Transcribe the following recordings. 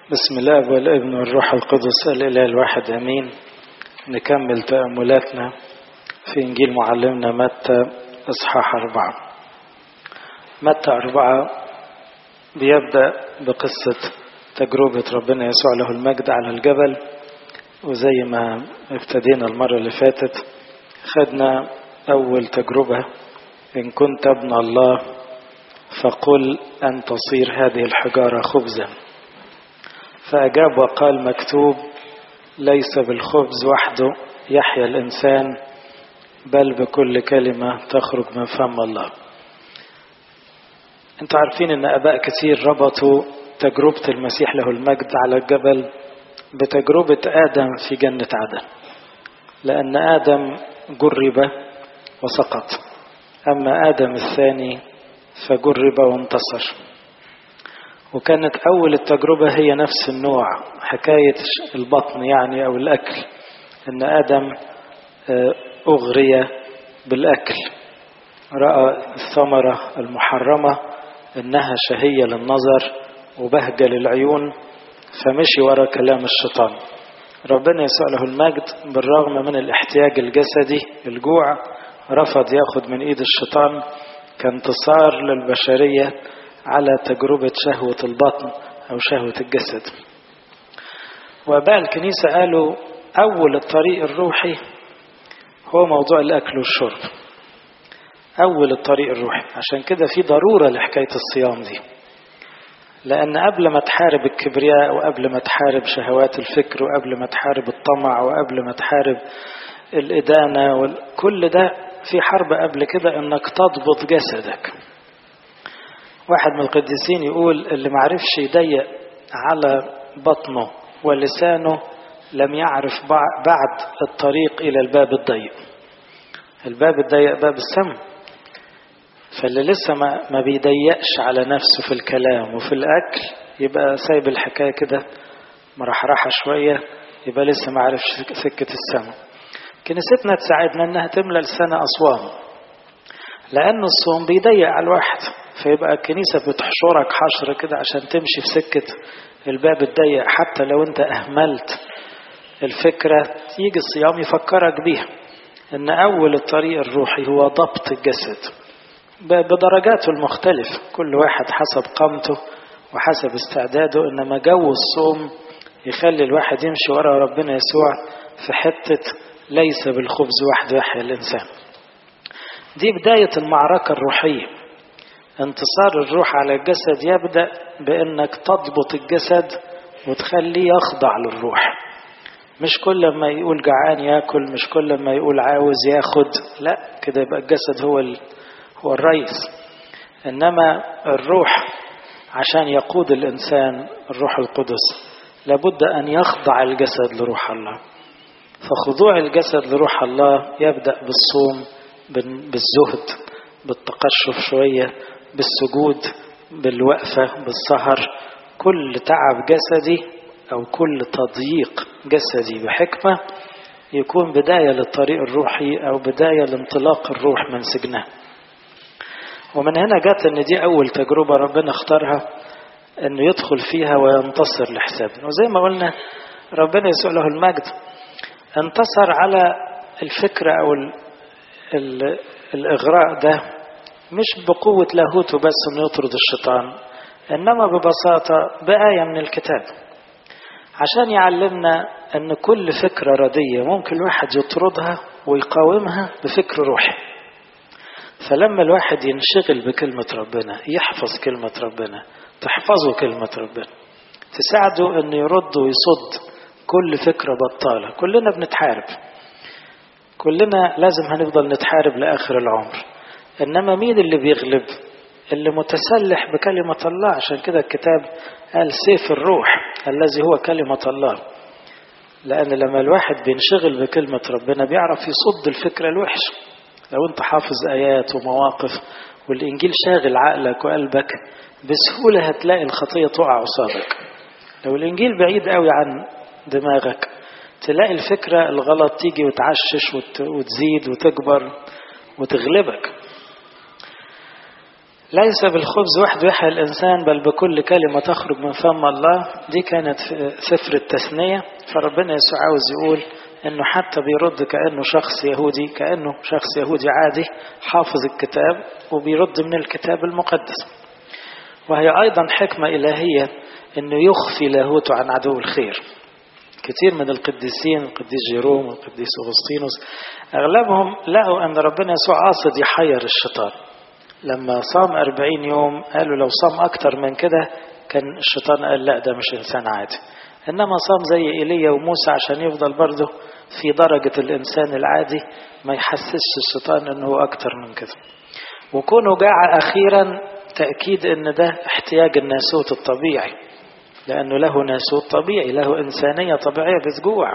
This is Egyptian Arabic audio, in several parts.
بسم الله والابن والروح القدس الإله الواحد أمين نكمل تأملاتنا في إنجيل معلمنا متى إصحاح أربعة متى أربعة بيبدأ بقصة تجربة ربنا يسوع له المجد على الجبل وزي ما ابتدينا المرة اللي فاتت خدنا أول تجربة إن كنت ابن الله فقل أن تصير هذه الحجارة خبزا فأجاب وقال مكتوب ليس بالخبز وحده يحيا الإنسان بل بكل كلمة تخرج من فم الله انتوا عارفين ان اباء كتير ربطوا تجربة المسيح له المجد على الجبل بتجربة آدم في جنة عدن لأن آدم جرب وسقط أما آدم الثاني فجرب وانتصر وكانت أول التجربة هي نفس النوع حكاية البطن يعني أو الأكل أن آدم أغري بالأكل رأى الثمرة المحرمة إنها شهية للنظر وبهجة للعيون فمشي ورا كلام الشيطان ربنا يسوع له المجد بالرغم من الاحتياج الجسدي الجوع رفض ياخد من ايد الشيطان كانتصار للبشرية على تجربة شهوة البطن أو شهوة الجسد وآباء الكنيسة قالوا أول الطريق الروحي هو موضوع الأكل والشرب أول الطريق الروحي عشان كده في ضرورة لحكاية الصيام دي لأن قبل ما تحارب الكبرياء وقبل ما تحارب شهوات الفكر وقبل ما تحارب الطمع وقبل ما تحارب الإدانة وكل ده في حرب قبل كده إنك تضبط جسدك واحد من القديسين يقول اللي معرفش يضيق على بطنه ولسانه لم يعرف بعد الطريق إلى الباب الضيق الباب الضيق باب السم فاللي لسه ما, ما بيضيقش على نفسه في الكلام وفي الأكل يبقى سايب الحكاية كده مرحرحة شوية يبقى لسه ما عرفش سكة السماء كنيستنا تساعدنا انها تملى السنة أصوام لأن الصوم بيضيق على الواحد فيبقى الكنيسة بتحشرك حشر كده عشان تمشي في سكة الباب الضيق حتى لو انت أهملت الفكرة يجي الصيام يفكرك بيها ان أول الطريق الروحي هو ضبط الجسد بدرجاته المختلفة كل واحد حسب قامته وحسب استعداده إنما جو الصوم يخلي الواحد يمشي ورا ربنا يسوع في حتة ليس بالخبز وحده يحيا الإنسان دي بداية المعركة الروحية انتصار الروح على الجسد يبدأ بأنك تضبط الجسد وتخليه يخضع للروح مش كل ما يقول جعان ياكل مش كل ما يقول عاوز ياخد لا كده يبقى الجسد هو هو الرئيس إنما الروح عشان يقود الإنسان الروح القدس لابد أن يخضع الجسد لروح الله فخضوع الجسد لروح الله يبدأ بالصوم بالزهد بالتقشف شوية بالسجود بالوقفة بالسهر كل تعب جسدي أو كل تضييق جسدي بحكمة يكون بداية للطريق الروحي أو بداية لانطلاق الروح من سجنه ومن هنا جت ان دي اول تجربه ربنا اختارها انه يدخل فيها وينتصر لحسابنا وزي ما قلنا ربنا يسوع له المجد انتصر على الفكره او ال ال الاغراء ده مش بقوه لاهوته بس انه يطرد الشيطان انما ببساطه بايه من الكتاب عشان يعلمنا ان كل فكره رديه ممكن الواحد يطردها ويقاومها بفكر روحي فلما الواحد ينشغل بكلمة ربنا يحفظ كلمة ربنا تحفظه كلمة ربنا تساعده انه يرد ويصد كل فكرة بطالة كلنا بنتحارب كلنا لازم هنفضل نتحارب لآخر العمر إنما مين اللي بيغلب اللي متسلح بكلمة الله عشان كده الكتاب قال سيف الروح الذي هو كلمة الله لأن لما الواحد بينشغل بكلمة ربنا بيعرف يصد الفكرة الوحشة لو انت حافظ ايات ومواقف والانجيل شاغل عقلك وقلبك بسهوله هتلاقي الخطيه تقع قصادك لو الانجيل بعيد قوي عن دماغك تلاقي الفكره الغلط تيجي وتعشش وتزيد وتكبر وتغلبك ليس بالخبز وحده يحيى الإنسان بل بكل كلمة تخرج من فم الله دي كانت في سفر التثنية فربنا يسوع عاوز يقول انه حتى بيرد كأنه شخص يهودي كأنه شخص يهودي عادي حافظ الكتاب وبيرد من الكتاب المقدس وهي أيضا حكمة إلهية انه يخفي لاهوته عن عدو الخير كثير من القديسين القديس جيروم والقديس أغسطينوس أغلبهم لقوا أن ربنا يسوع قاصد يحير الشيطان لما صام أربعين يوم قالوا لو صام أكتر من كده كان الشيطان قال لا ده مش إنسان عادي إنما صام زي إيليا وموسى عشان يفضل برضه في درجة الإنسان العادي ما يحسسش الشيطان إنه أكتر من كده وكونه جاع أخيرا تأكيد إن ده احتياج الناسوت الطبيعي لأنه له ناسوت طبيعي له إنسانية طبيعية بتجوع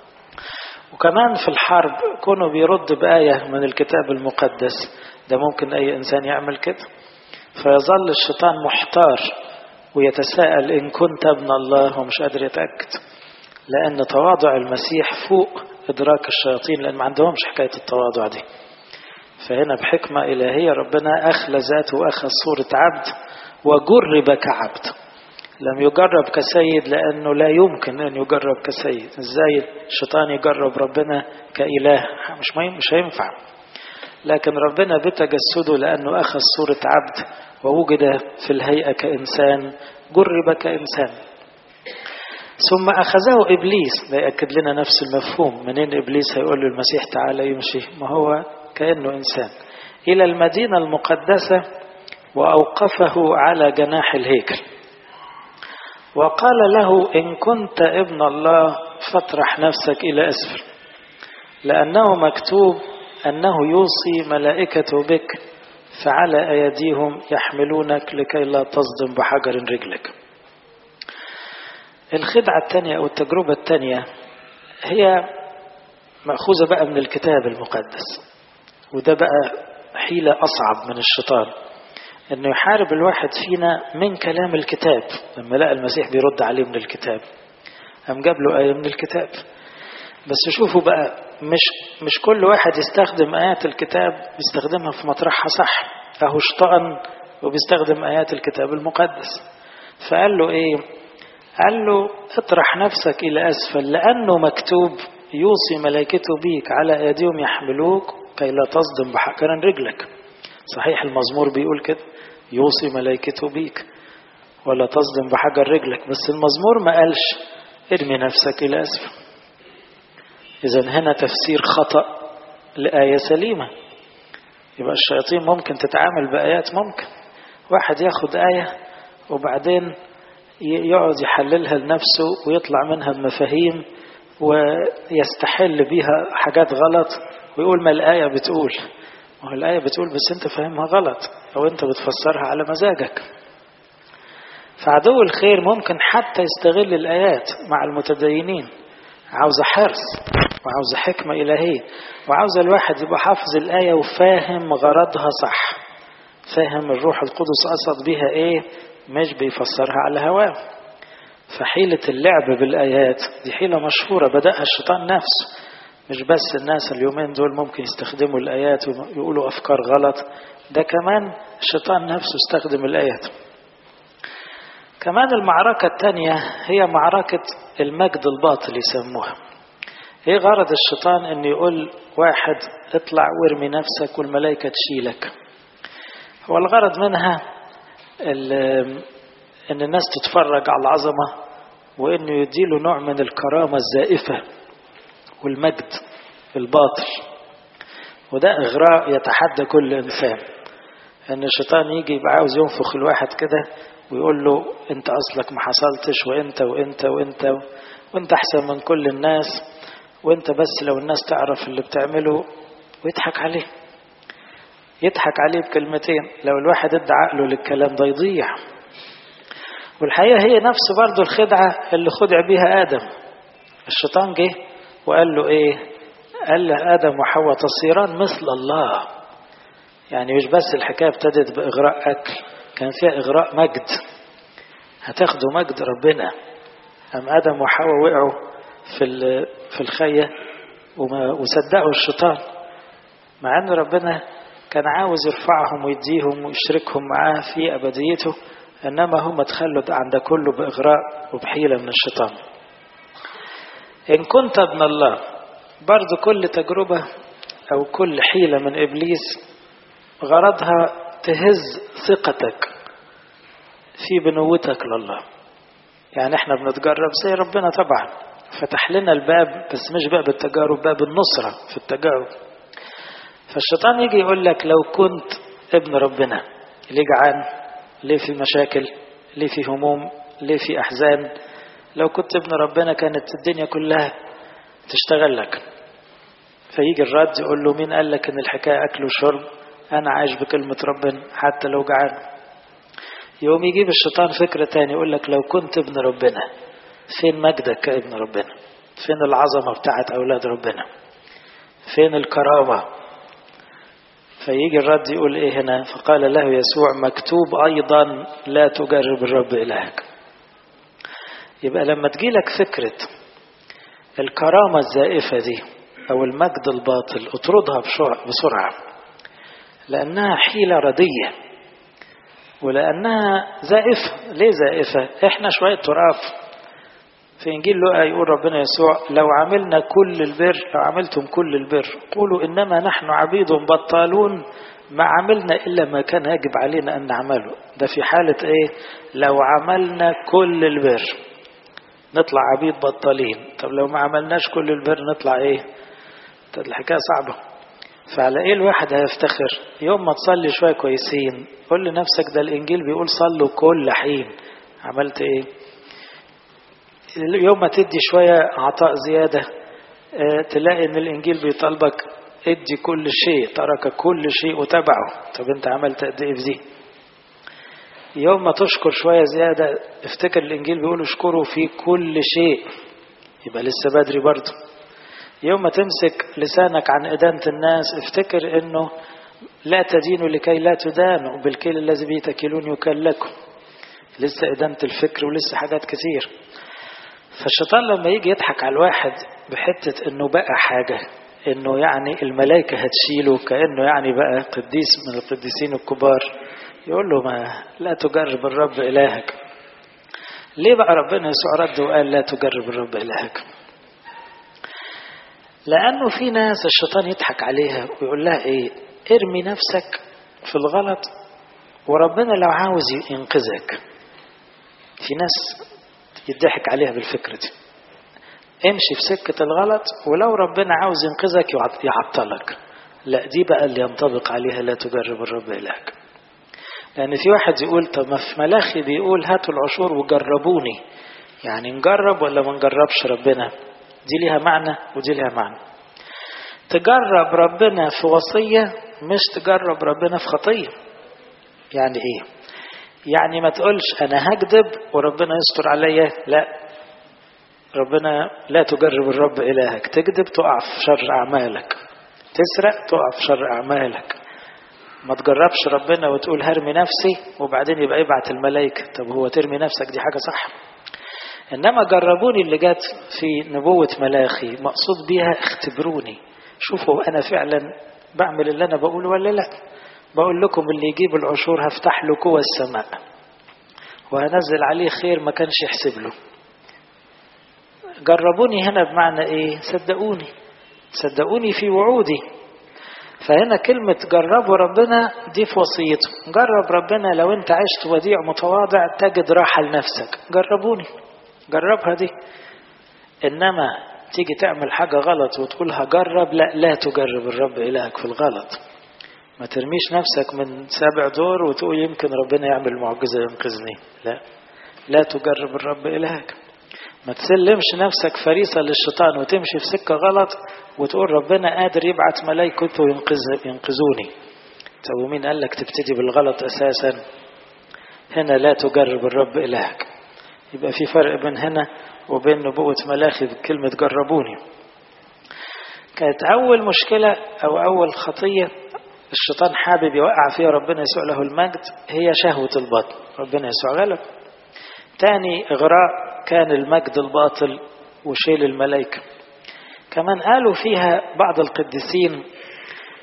وكمان في الحرب كونه بيرد بآية من الكتاب المقدس ده ممكن أي إنسان يعمل كده فيظل الشيطان محتار ويتساءل إن كنت ابن الله ومش قادر يتأكد لأن تواضع المسيح فوق إدراك الشياطين لأن ما عندهمش حكاية التواضع دي فهنا بحكمة إلهية ربنا أخلى ذاته وأخذ صورة عبد وجرب كعبد لم يجرب كسيد لأنه لا يمكن أن يجرب كسيد إزاي الشيطان يجرب ربنا كإله مش مش هينفع لكن ربنا بتجسده لأنه أخذ صورة عبد ووجد في الهيئة كإنسان جرب كإنسان ثم أخذه إبليس ده يأكد لنا نفس المفهوم منين إبليس هيقول له المسيح تعالى يمشي ما هو كأنه إنسان إلى المدينة المقدسة وأوقفه على جناح الهيكل وقال له إن كنت ابن الله فاطرح نفسك إلى أسفل لأنه مكتوب أنه يوصي ملائكته بك فعلى أيديهم يحملونك لكي لا تصدم بحجر رجلك الخدعة الثانية أو التجربة الثانية هي مأخوذة بقى من الكتاب المقدس وده بقى حيلة أصعب من الشيطان انه يحارب الواحد فينا من كلام الكتاب لما لقى المسيح بيرد عليه من الكتاب قام جاب له آية من الكتاب بس شوفوا بقى مش مش كل واحد يستخدم آيات الكتاب بيستخدمها في مطرحها صح أهو شطان وبيستخدم آيات الكتاب المقدس فقال له إيه قال له اطرح نفسك إلى أسفل لأنه مكتوب يوصي ملائكته بيك على أيديهم يحملوك كي لا تصدم بحجر رجلك صحيح المزمور بيقول كده يوصي ملائكته بيك ولا تصدم بحجر رجلك بس المزمور ما قالش ارمي نفسك إلى أسفل إذا هنا تفسير خطأ لآية سليمة يبقى الشياطين ممكن تتعامل بآيات ممكن واحد ياخد آية وبعدين يقعد يحللها لنفسه ويطلع منها بمفاهيم ويستحل بيها حاجات غلط ويقول ما الآية بتقول ما هو الآية بتقول بس أنت فاهمها غلط أو أنت بتفسرها على مزاجك فعدو الخير ممكن حتى يستغل الآيات مع المتدينين عاوزة حرص وعاوزة حكمة إلهية وعاوزة الواحد يبقى حافظ الآية وفاهم غرضها صح فاهم الروح القدس قصد بيها إيه مش بيفسرها على هواه فحيلة اللعب بالآيات دي حيلة مشهورة بدأها الشيطان نفسه مش بس الناس اليومين دول ممكن يستخدموا الآيات ويقولوا أفكار غلط ده كمان الشيطان نفسه استخدم الآيات كمان المعركة الثانية هي معركة المجد الباطل يسموها ايه غرض الشيطان ان يقول واحد اطلع وارمي نفسك والملائكة تشيلك هو الغرض منها ان الناس تتفرج على العظمة وانه يديله نوع من الكرامة الزائفة والمجد الباطل وده اغراء يتحدى كل انسان ان الشيطان يجي يبقى عاوز ينفخ الواحد كده ويقول له انت اصلك ما حصلتش وانت وانت وانت وانت احسن من كل الناس وانت بس لو الناس تعرف اللي بتعمله ويضحك عليه يضحك عليه بكلمتين لو الواحد ادى عقله للكلام ده يضيع والحقيقة هي نفس برضو الخدعة اللي خدع بيها آدم الشيطان جه وقال له ايه قال له آدم وحواء تصيران مثل الله يعني مش بس الحكاية ابتدت بإغراء أكل كان فيها إغراء مجد هتاخدوا مجد ربنا أم آدم وحواء وقعوا في في الخية وصدقوا الشيطان مع أن ربنا كان عاوز يرفعهم ويديهم ويشركهم معاه في أبديته إنما هم تخلوا عند كله بإغراء وبحيلة من الشيطان إن كنت ابن الله برضو كل تجربة أو كل حيلة من إبليس غرضها تهز ثقتك في بنوتك لله يعني احنا بنتجرب زي ربنا طبعا فتح لنا الباب بس مش باب التجارب باب النصرة في التجارب فالشيطان يجي يقول لك لو كنت ابن ربنا ليه جعان ليه في مشاكل ليه في هموم ليه في أحزان لو كنت ابن ربنا كانت الدنيا كلها تشتغل لك فيجي الرد يقول له مين قال لك ان الحكاية أكل وشرب أنا عايش بكلمة ربنا حتى لو جعان يوم يجيب الشيطان فكرة تاني يقول لك لو كنت ابن ربنا فين مجدك كابن ربنا فين العظمة بتاعت أولاد ربنا فين الكرامة فيجي الرد يقول ايه هنا فقال له يسوع مكتوب ايضا لا تجرب الرب الهك يبقى لما تجيلك فكرة الكرامة الزائفة دي او المجد الباطل اطردها بسرعة لانها حيلة ردية ولانها زائفة ليه زائفة احنا شوية تراب في انجيل لوقا يقول ربنا يسوع لو عملنا كل البر لو عملتم كل البر قولوا انما نحن عبيد بطالون ما عملنا الا ما كان يجب علينا ان نعمله ده في حاله ايه لو عملنا كل البر نطلع عبيد بطالين طب لو ما عملناش كل البر نطلع ايه طب الحكايه صعبه فعلى ايه الواحد هيفتخر يوم ما تصلي شويه كويسين قول لنفسك ده الانجيل بيقول صلوا كل حين عملت ايه يوم ما تدي شوية عطاء زيادة تلاقي ان الانجيل بيطالبك ادي كل شيء ترك كل شيء وتبعه طب انت عملت قد ايه في دي يوم ما تشكر شوية زيادة افتكر الانجيل بيقول اشكروا في كل شيء يبقى لسه بدري برضه يوم ما تمسك لسانك عن إدانة الناس افتكر انه لا تدينوا لكي لا تدانوا بالكيل الذي به تكلون يكل لكم لسه إدانة الفكر ولسه حاجات كتير فالشيطان لما يجي يضحك على الواحد بحتة انه بقى حاجة انه يعني الملائكة هتشيله كأنه يعني بقى قديس من القديسين الكبار يقول له ما لا تجرب الرب إلهك ليه بقى ربنا يسوع رد وقال لا تجرب الرب إلهك لأنه في ناس الشيطان يضحك عليها ويقول لها إيه ارمي نفسك في الغلط وربنا لو عاوز ينقذك في ناس يضحك عليها بالفكرة دي امشي في سكة الغلط ولو ربنا عاوز ينقذك يعطلك لا دي بقى اللي ينطبق عليها لا تجرب الرب إلهك لأن في واحد يقول طب ما في ملاخي بيقول هاتوا العشور وجربوني يعني نجرب ولا ما نجربش ربنا دي ليها معنى ودي ليها معنى تجرب ربنا في وصية مش تجرب ربنا في خطية يعني ايه يعني ما تقولش انا هكذب وربنا يستر عليا لا ربنا لا تجرب الرب الهك تكذب تقع في شر اعمالك تسرق تقع في شر اعمالك ما تجربش ربنا وتقول هرمي نفسي وبعدين يبقى يبعت الملائكة طب هو ترمي نفسك دي حاجة صح إنما جربوني اللي جت في نبوة ملاخي مقصود بيها اختبروني شوفوا أنا فعلا بعمل اللي أنا بقوله ولا لا بقول لكم اللي يجيب العشور هفتح له قوى السماء وهنزل عليه خير ما كانش يحسب له جربوني هنا بمعنى ايه صدقوني صدقوني في وعودي فهنا كلمة جربوا ربنا دي في وصيته جرب ربنا لو انت عشت وديع متواضع تجد راحة لنفسك جربوني جربها دي انما تيجي تعمل حاجة غلط وتقول هجرب لا لا تجرب الرب إلهك في الغلط ما ترميش نفسك من سابع دور وتقول يمكن ربنا يعمل معجزة ينقذني لا لا تجرب الرب إلهك ما تسلمش نفسك فريسة للشيطان وتمشي في سكة غلط وتقول ربنا قادر يبعت ملايكته ينقذ ينقذوني طب ومين قال لك تبتدي بالغلط أساسا هنا لا تجرب الرب إلهك يبقى في فرق بين هنا وبين نبوة ملاخي بكلمة جربوني كانت أول مشكلة أو أول خطية الشيطان حابب يوقع فيها ربنا يسوع له المجد هي شهوة البطن ربنا يسوع غلب تاني إغراء كان المجد الباطل وشيل الملائكة كمان قالوا فيها بعض القديسين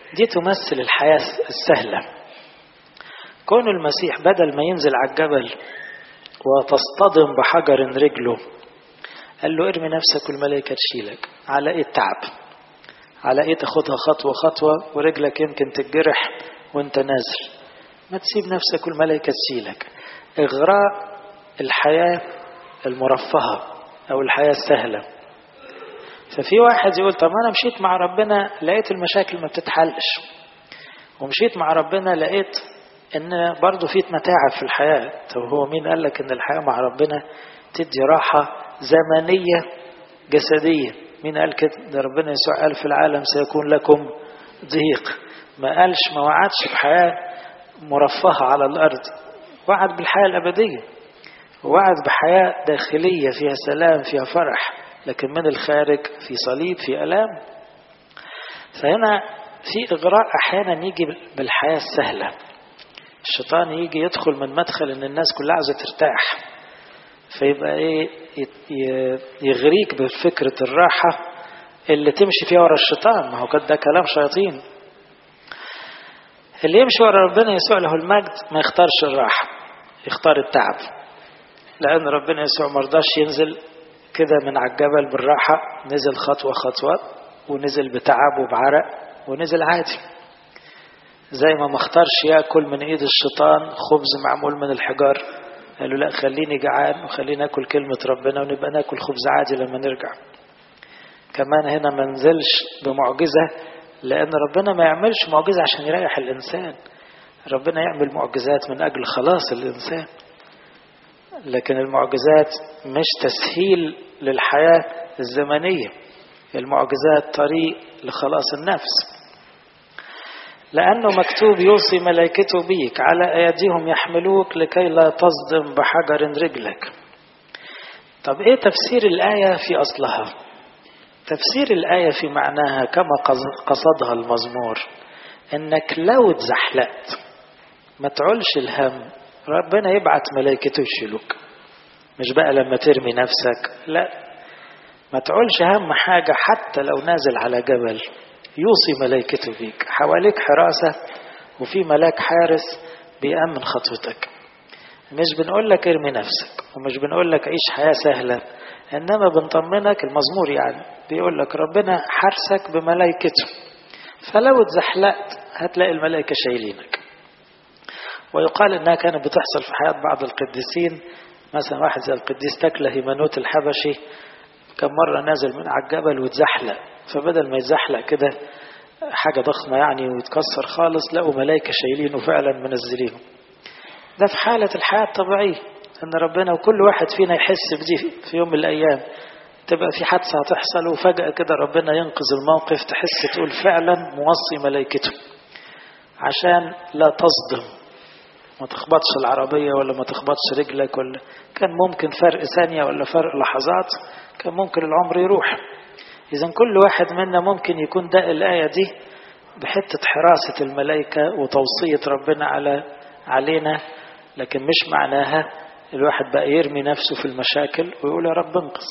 دي تمثل الحياة السهلة كون المسيح بدل ما ينزل على الجبل وتصطدم بحجر رجله قال له ارمي نفسك والملائكة تشيلك على ايه التعب على ايه تاخدها خطوة خطوة ورجلك يمكن تتجرح وانت نازل ما تسيب نفسك والملائكة تشيلك اغراء الحياة المرفهة او الحياة السهلة ففي واحد يقول طب انا مشيت مع ربنا لقيت المشاكل ما بتتحلش ومشيت مع ربنا لقيت ان برضه في متاعب في الحياة طب هو مين قال لك ان الحياة مع ربنا تدي راحة زمنية جسدية مين قال كده ده ربنا يسوع قال في العالم سيكون لكم ضيق ما قالش ما وعدش بحياة مرفهة على الأرض وعد بالحياة الأبدية وعد بحياة داخلية فيها سلام فيها فرح لكن من الخارج في صليب في ألام فهنا في إغراء أحيانا يجي بالحياة السهلة الشيطان يجي يدخل من مدخل ان الناس كلها عايزه ترتاح فيبقى ايه يغريك بفكره الراحه اللي تمشي فيها ورا الشيطان ما هو ده كلام شياطين اللي يمشي ورا ربنا يسوع له المجد ما يختارش الراحه يختار التعب لان ربنا يسوع ما رضاش ينزل كده من على الجبل بالراحه نزل خطوه خطوه ونزل بتعب وبعرق ونزل عادي زي ما ما اختارش ياكل من ايد الشيطان خبز معمول من الحجار قال له لا خليني جعان وخليني اكل كلمة ربنا ونبقى ناكل خبز عادي لما نرجع كمان هنا ما نزلش بمعجزة لأن ربنا ما يعملش معجزة عشان يريح الإنسان ربنا يعمل معجزات من أجل خلاص الإنسان لكن المعجزات مش تسهيل للحياة الزمنية المعجزات طريق لخلاص النفس لأنه مكتوب يوصي ملائكته بيك على أيديهم يحملوك لكي لا تصدم بحجر رجلك طب إيه تفسير الآية في أصلها تفسير الآية في معناها كما قصدها المزمور إنك لو اتزحلقت ما تعولش الهم ربنا يبعت ملائكته يشيلوك مش بقى لما ترمي نفسك لا ما تعولش هم حاجة حتى لو نازل على جبل يوصي ملائكته بيك حواليك حراسة وفي ملاك حارس بيأمن خطوتك مش بنقول لك ارمي نفسك ومش بنقول لك عيش حياة سهلة إنما بنطمنك المزمور يعني بيقول لك ربنا حرسك بملائكته فلو اتزحلقت هتلاقي الملائكة شايلينك ويقال إنها كانت بتحصل في حياة بعض القديسين مثلا واحد زي القديس تكله هيمانوت الحبشي كم مرة نازل من على الجبل واتزحلق فبدل ما يتزحلق كده حاجة ضخمة يعني ويتكسر خالص لقوا ملائكة شايلينه فعلا منزلينه ده في حالة الحياة الطبيعية أن ربنا وكل واحد فينا يحس بدي في يوم من الأيام تبقى في حادثة هتحصل وفجأة كده ربنا ينقذ الموقف تحس تقول فعلا موصي ملائكته عشان لا تصدم ما تخبطش العربية ولا ما تخبطش رجلك ولا كان ممكن فرق ثانية ولا فرق لحظات كان ممكن العمر يروح إذا كل واحد منا ممكن يكون ده الآية دي بحتة حراسة الملائكة وتوصية ربنا على علينا لكن مش معناها الواحد بقى يرمي نفسه في المشاكل ويقول يا رب انقذ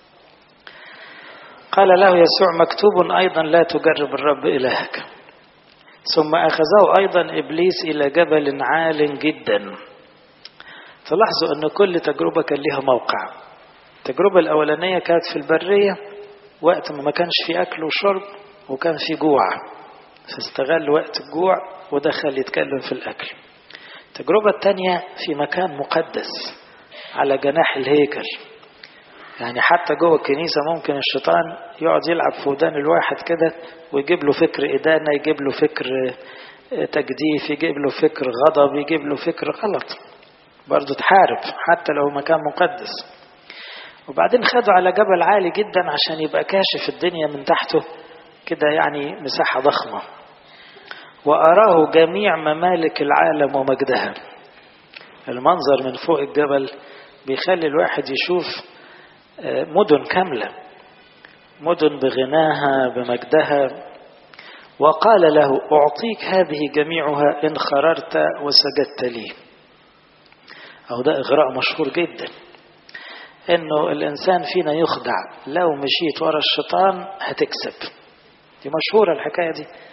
قال له يسوع مكتوب أيضا لا تجرب الرب إلهك ثم أخذه أيضا إبليس إلى جبل عال جدا تلاحظوا أن كل تجربة كان لها موقع التجربة الأولانية كانت في البرية وقت ما ما كانش في أكل وشرب وكان في جوع فاستغل وقت الجوع ودخل يتكلم في الأكل التجربة الثانية في مكان مقدس على جناح الهيكل يعني حتى جوه الكنيسة ممكن الشيطان يقعد يلعب في ودان الواحد كده ويجيب له فكر إدانة يجيب له فكر تجديف يجيب له فكر غضب يجيب له فكر غلط برضه تحارب حتى لو مكان مقدس وبعدين خدوا على جبل عالي جدا عشان يبقى كاشف الدنيا من تحته كده يعني مساحة ضخمة وأراه جميع ممالك العالم ومجدها المنظر من فوق الجبل بيخلي الواحد يشوف مدن كاملة مدن بغناها بمجدها وقال له أعطيك هذه جميعها إن خررت وسجدت لي أو ده إغراء مشهور جدا إنه الإنسان فينا يخدع لو مشيت ورا الشيطان هتكسب دي مشهورة الحكاية دي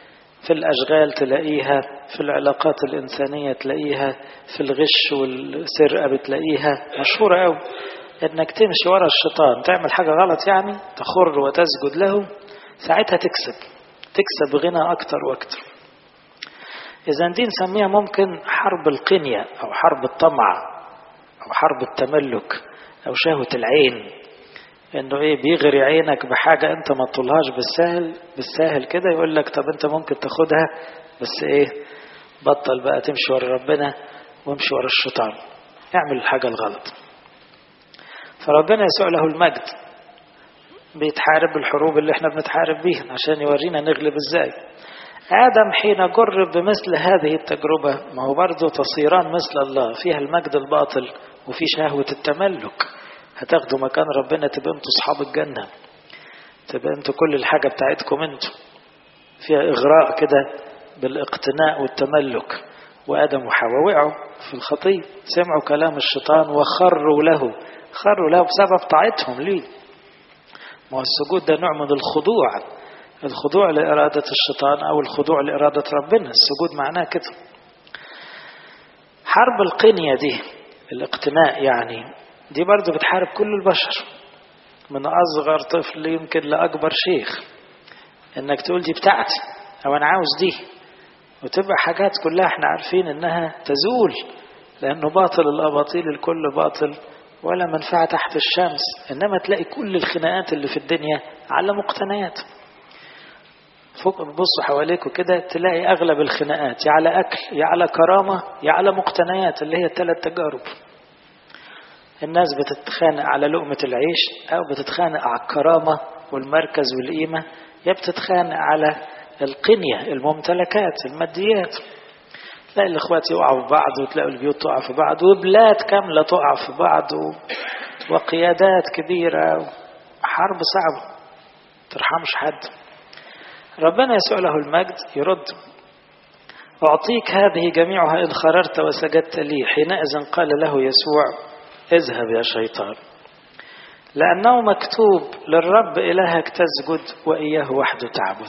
في الأشغال تلاقيها في العلاقات الإنسانية تلاقيها في الغش والسرقة بتلاقيها مشهورة أوي إنك تمشي ورا الشيطان تعمل حاجة غلط يعني تخر وتسجد له ساعتها تكسب تكسب غنى أكتر وأكتر إذا دي نسميها ممكن حرب القنية أو حرب الطمع أو حرب التملك أو شهوة العين إنه إيه بيغري عينك بحاجة أنت ما تطولهاش بالسهل بالسهل كده يقول لك طب أنت ممكن تاخدها بس إيه بطل بقى تمشي ورا ربنا وامشي ورا الشيطان اعمل الحاجة الغلط فربنا يسوع له المجد بيتحارب الحروب اللي احنا بنتحارب بيها عشان يورينا نغلب ازاي آدم حين جرب بمثل هذه التجربة ما هو برضه تصيران مثل الله فيها المجد الباطل وفي شهوة التملك هتاخدوا مكان ربنا تبقى انتوا اصحاب الجنة تبقى انتوا كل الحاجة بتاعتكم انتوا فيها إغراء كده بالاقتناء والتملك وآدم وحواء وقعوا في الخطية سمعوا كلام الشيطان وخروا له خروا له بسبب طاعتهم ليه ما هو السجود ده نوع من الخضوع الخضوع لإرادة الشيطان أو الخضوع لإرادة ربنا السجود معناه كده حرب القنية دي الاقتناء يعني دي برضو بتحارب كل البشر من أصغر طفل يمكن لأكبر شيخ إنك تقول دي بتاعتي أو أنا عاوز دي وتبقى حاجات كلها احنا عارفين إنها تزول لأنه باطل الأباطيل الكل باطل ولا منفعة تحت الشمس إنما تلاقي كل الخناقات اللي في الدنيا على مقتنيات فوق بصوا حواليكوا كده تلاقي أغلب الخناقات يا على أكل يا على كرامة يا على مقتنيات اللي هي الثلاث تجارب الناس بتتخانق على لقمة العيش أو بتتخانق على الكرامة والمركز والقيمة يا بتتخانق على القنية الممتلكات الماديات تلاقي الإخوات يقعوا في بعض وتلاقوا البيوت تقع في بعض وبلاد كاملة تقع في بعض وقيادات كبيرة حرب صعبة ترحمش حد ربنا يسوع له المجد يرد أعطيك هذه جميعها إن خررت وسجدت لي حينئذ قال له يسوع اذهب يا شيطان لأنه مكتوب للرب إلهك تسجد وإياه وحده تعبد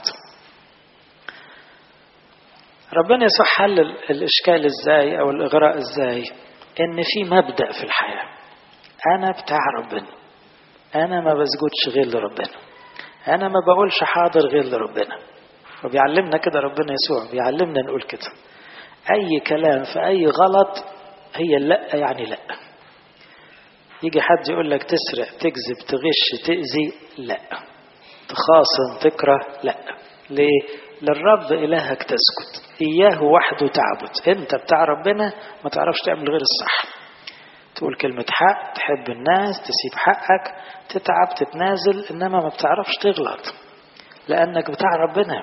ربنا يسوع حل الإشكال إزاي أو الإغراء إزاي إن في مبدأ في الحياة أنا بتاع ربنا أنا ما بسجدش غير لربنا أنا ما بقولش حاضر غير لربنا وبيعلمنا كده ربنا يسوع بيعلمنا نقول كده أي كلام في أي غلط هي لا يعني لا يجي حد يقول لك تسرق تكذب تغش تأذي لا تخاصم تكره لا ليه للرب إلهك تسكت إياه وحده تعبد أنت بتاع ربنا ما تعرفش تعمل غير الصح تقول كلمة حق تحب الناس تسيب حقك تتعب تتنازل إنما ما بتعرفش تغلط لأنك بتاع ربنا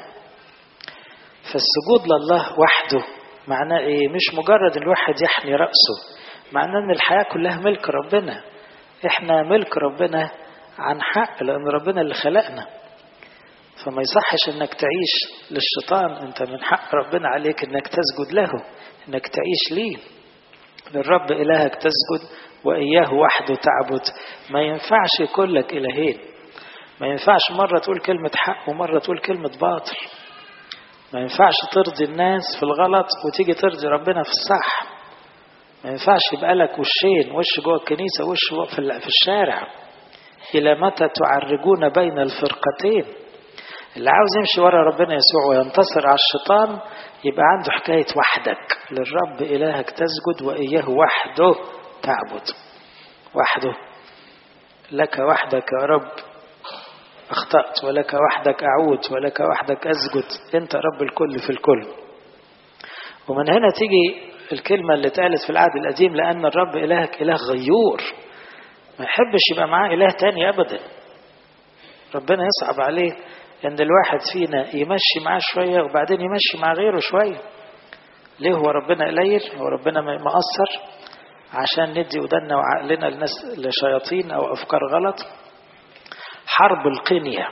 فالسجود لله وحده معناه إيه مش مجرد الواحد يحني رأسه معناه إن الحياة كلها ملك ربنا إحنا ملك ربنا عن حق لأن ربنا اللي خلقنا فما يصحش انك تعيش للشيطان انت من حق ربنا عليك انك تسجد له انك تعيش ليه للرب إلهك تسجد وإياه وحده تعبد ما ينفعش يكون لك إلهين ما ينفعش مرة تقول كلمة حق ومرة تقول كلمة باطل ما ينفعش ترضي الناس في الغلط وتيجي ترضي ربنا في الصح ما ينفعش يبقى لك وشين وش جوه الكنيسة وش في الشارع إلى متى تعرجون بين الفرقتين اللي عاوز يمشي ورا ربنا يسوع وينتصر على الشيطان يبقى عنده حكاية وحدك للرب إلهك تسجد وإياه وحده تعبد وحده لك وحدك يا رب أخطأت ولك وحدك أعود ولك وحدك أسجد أنت رب الكل في الكل ومن هنا تيجي الكلمة اللي اتقالت في العهد القديم لأن الرب إلهك إله غيور ما يحبش يبقى معاه إله تاني أبدا ربنا يصعب عليه ان الواحد فينا يمشي معاه شوية وبعدين يمشي مع غيره شوية ليه هو ربنا قليل هو ربنا مقصر عشان ندي ودنا وعقلنا لناس لشياطين او افكار غلط حرب القنية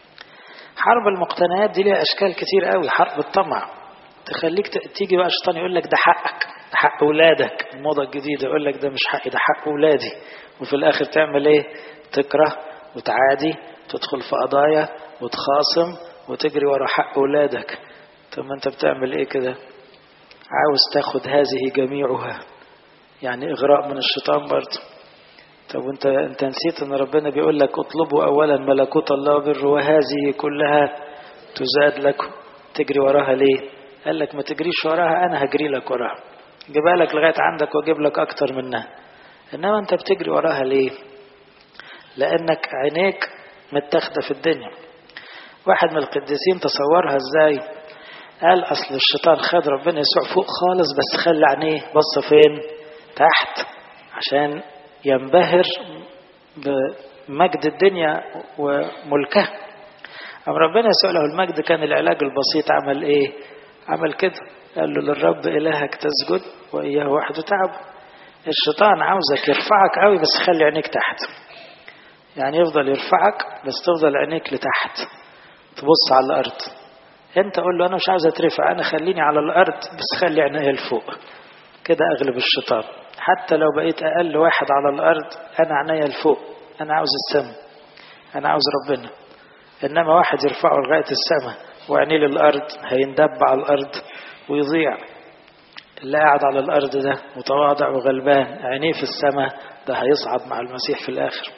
حرب المقتنيات دي ليها اشكال كتير قوي حرب الطمع تخليك تيجي بقى الشيطان يقول لك ده حقك ده حق اولادك الموضه الجديده يقول لك ده مش حقي ده حق اولادي وفي الاخر تعمل ايه تكره وتعادي تدخل في قضايا وتخاصم وتجري ورا حق أولادك طب ما انت بتعمل ايه كده عاوز تاخد هذه جميعها يعني اغراء من الشيطان برضه طب وانت انت نسيت ان ربنا بيقول لك اطلبوا اولا ملكوت الله وبره وهذه كلها تزاد لكم تجري وراها ليه قال لك ما تجريش وراها انا هجري لك وراها جيبها لك لغايه عندك واجيب لك اكتر منها انما انت بتجري وراها ليه لانك عينيك متاخده في الدنيا واحد من القديسين تصورها ازاي قال اصل الشيطان خد ربنا يسوع فوق خالص بس خلى عينيه بص فين تحت عشان ينبهر بمجد الدنيا وملكها أم ربنا يسوع له المجد كان العلاج البسيط عمل ايه عمل كده قال له للرب إلهك تسجد وإياه وحده تعب الشيطان عاوزك يرفعك قوي بس خلي عينيك تحت يعني يفضل يرفعك بس تفضل عينيك لتحت تبص على الأرض انت قول له انا مش عاوز اترفع انا خليني على الارض بس خلي عينيا لفوق كده اغلب الشيطان حتى لو بقيت اقل واحد على الارض انا عينيا لفوق انا عاوز السماء انا عاوز ربنا انما واحد يرفعه لغايه السماء وعينيه للارض هيندب على الارض ويضيع اللي قاعد على الارض ده متواضع وغلبان عينيه في السماء ده هيصعد مع المسيح في الاخر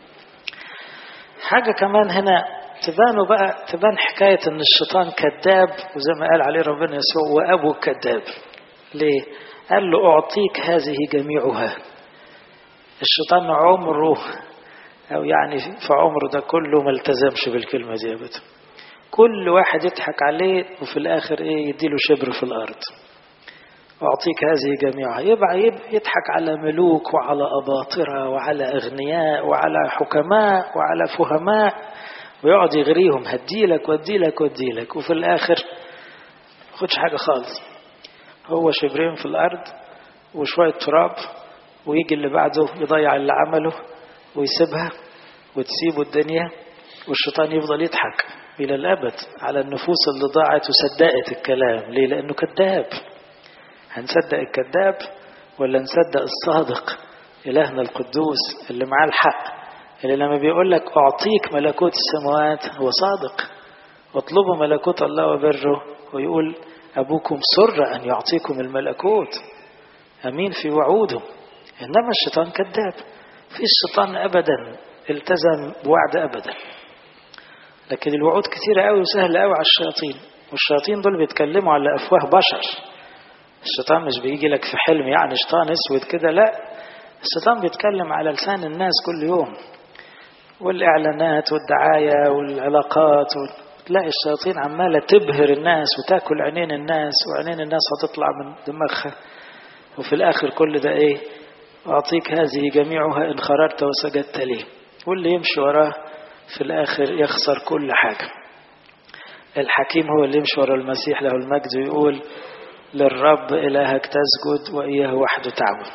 حاجه كمان هنا تبانوا بقى تبان حكاية ان الشيطان كذاب وزي ما قال عليه ربنا يسوع وابو كذاب ليه قال له اعطيك هذه جميعها الشيطان عمره او يعني في عمره ده كله ما التزمش بالكلمة دي ابدا كل واحد يضحك عليه وفي الاخر ايه يديله شبر في الارض أعطيك هذه جميعها يبقى يضحك على ملوك وعلى أباطرة وعلى أغنياء وعلى حكماء وعلى فهماء ويقعد يغريهم هديلك وديلك وديلك وفي الآخر خدش حاجة خالص هو شبرين في الأرض وشوية تراب ويجي اللي بعده يضيع اللي عمله ويسيبها وتسيبه الدنيا والشيطان يفضل يضحك إلى الأبد على النفوس اللي ضاعت وصدقت الكلام ليه؟ لأنه كذاب هنصدق الكذاب ولا نصدق الصادق إلهنا القدوس اللي معاه الحق اللي لما بيقول لك أعطيك ملكوت السماوات هو صادق اطلبوا ملكوت الله وبره ويقول أبوكم سر أن يعطيكم الملكوت أمين في وعوده إنما الشيطان كذاب في الشيطان أبدا التزم بوعد أبدا لكن الوعود كثيرة قوي وسهلة قوي على الشياطين والشياطين دول بيتكلموا على أفواه بشر الشيطان مش بيجي لك في حلم يعني شيطان اسود كده لا الشيطان بيتكلم على لسان الناس كل يوم والإعلانات والدعاية والعلاقات تلاقي الشياطين عمالة تبهر الناس وتاكل عينين الناس وعينين الناس هتطلع من دماغها وفي الآخر كل ده إيه أعطيك هذه جميعها إن خررت وسجدت لي واللي يمشي وراه في الآخر يخسر كل حاجة الحكيم هو اللي يمشي ورا المسيح له المجد ويقول للرب إلهك تسجد وإياه وحده تعبد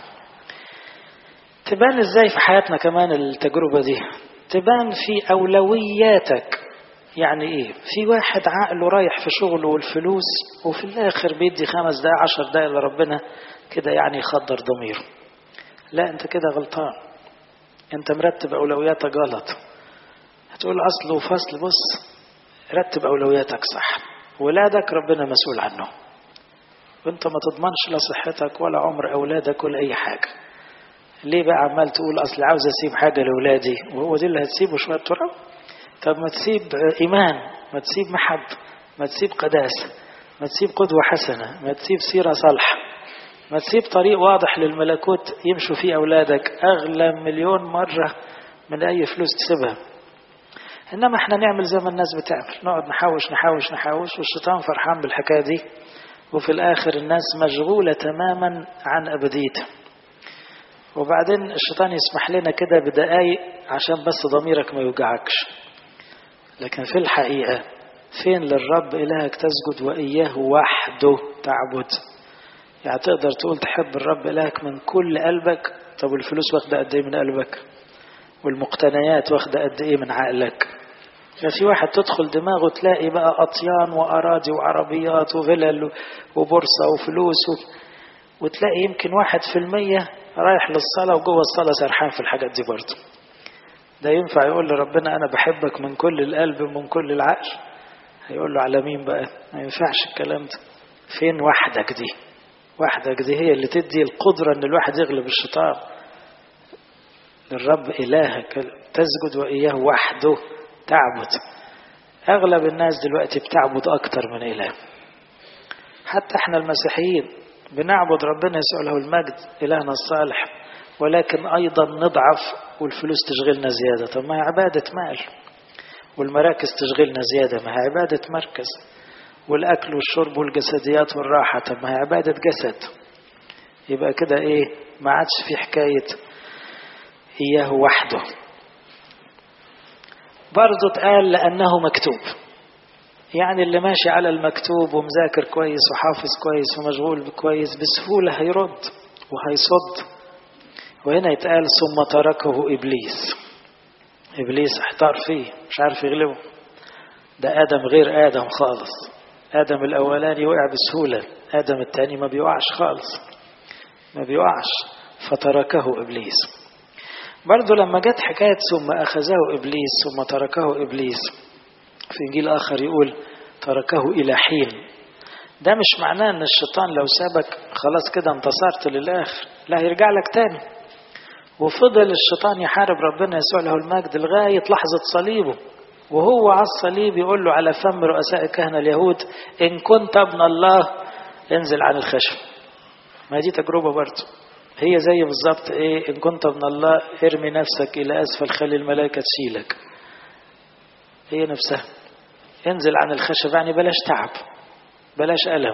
تبان ازاي في حياتنا كمان التجربة دي تبان في أولوياتك يعني ايه في واحد عقله رايح في شغله والفلوس وفي الاخر بيدي خمس دقايق عشر دقايق لربنا كده يعني يخدر ضميره لا انت كده غلطان انت مرتب اولوياتك غلط هتقول اصل وفصل بص رتب اولوياتك صح ولادك ربنا مسؤول عنه وانت ما تضمنش لا صحتك ولا عمر اولادك ولا اي حاجه ليه بقى عمال تقول اصل عاوز اسيب حاجه لاولادي وهو دي اللي هتسيبه شويه تراب طب ما تسيب ايمان ما تسيب محب ما تسيب قداسه ما تسيب قدوه حسنه ما تسيب سيره صالحه ما تسيب طريق واضح للملكوت يمشوا فيه اولادك اغلى مليون مره من اي فلوس تسيبها انما احنا نعمل زي ما الناس بتعمل نقعد نحوش نحوش نحوش والشيطان فرحان بالحكايه دي وفي الاخر الناس مشغوله تماما عن ابديتها وبعدين الشيطان يسمح لنا كده بدقايق عشان بس ضميرك ما يوجعكش لكن في الحقيقة فين للرب إلهك تسجد وإياه وحده تعبد يعني تقدر تقول تحب الرب إلهك من كل قلبك طب الفلوس واخدة قد إيه من قلبك والمقتنيات واخدة قد إيه من عقلك ففي واحد تدخل دماغه تلاقي بقى أطيان وأراضي وعربيات وفلل وبورصة وفلوس و... وتلاقي يمكن واحد في المية رايح للصلاة وجوه الصلاة سرحان في الحاجات دي برضه ده ينفع يقول لربنا أنا بحبك من كل القلب ومن كل العقل هيقول له على مين بقى ما ينفعش الكلام ده فين وحدك دي وحدك دي هي اللي تدي القدرة ان الواحد يغلب الشيطان للرب إلهك تسجد وإياه وحده تعبد أغلب الناس دلوقتي بتعبد أكتر من إله حتى احنا المسيحيين بنعبد ربنا يسوع له المجد إلهنا الصالح ولكن أيضا نضعف والفلوس تشغلنا زيادة طب ما هي عبادة مال والمراكز تشغلنا زيادة ما هي عبادة مركز والأكل والشرب والجسديات والراحة طب ما هي عبادة جسد يبقى كده إيه ما عادش في حكاية إياه وحده برضه اتقال لأنه مكتوب يعني اللي ماشي على المكتوب ومذاكر كويس وحافظ كويس ومشغول كويس بسهولة هيرد وهيصد وهنا يتقال ثم تركه إبليس إبليس احتار فيه مش عارف يغلبه ده آدم غير آدم خالص آدم الأولاني وقع بسهولة آدم الثاني ما بيوقعش خالص ما بيوقعش فتركه إبليس برضه لما جت حكاية ثم أخذه إبليس ثم تركه إبليس في إنجيل آخر يقول تركه إلى حين ده مش معناه أن الشيطان لو سابك خلاص كده انتصرت للآخر لا هيرجع لك تاني وفضل الشيطان يحارب ربنا يسوع له المجد لغاية لحظة صليبه وهو على الصليب يقول له على فم رؤساء كهنة اليهود إن كنت ابن الله انزل عن الخشب ما دي تجربة برضه هي زي بالظبط ايه ان كنت ابن الله ارمي نفسك الى اسفل خلي الملائكة تشيلك هي نفسها انزل عن الخشب يعني بلاش تعب بلاش ألم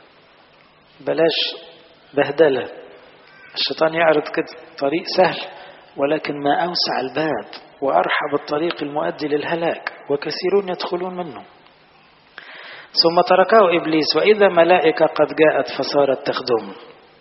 بلاش بهدلة الشيطان يعرض كده طريق سهل ولكن ما أوسع الباب وأرحب الطريق المؤدي للهلاك وكثيرون يدخلون منه ثم تركه إبليس وإذا ملائكة قد جاءت فصارت تخدمه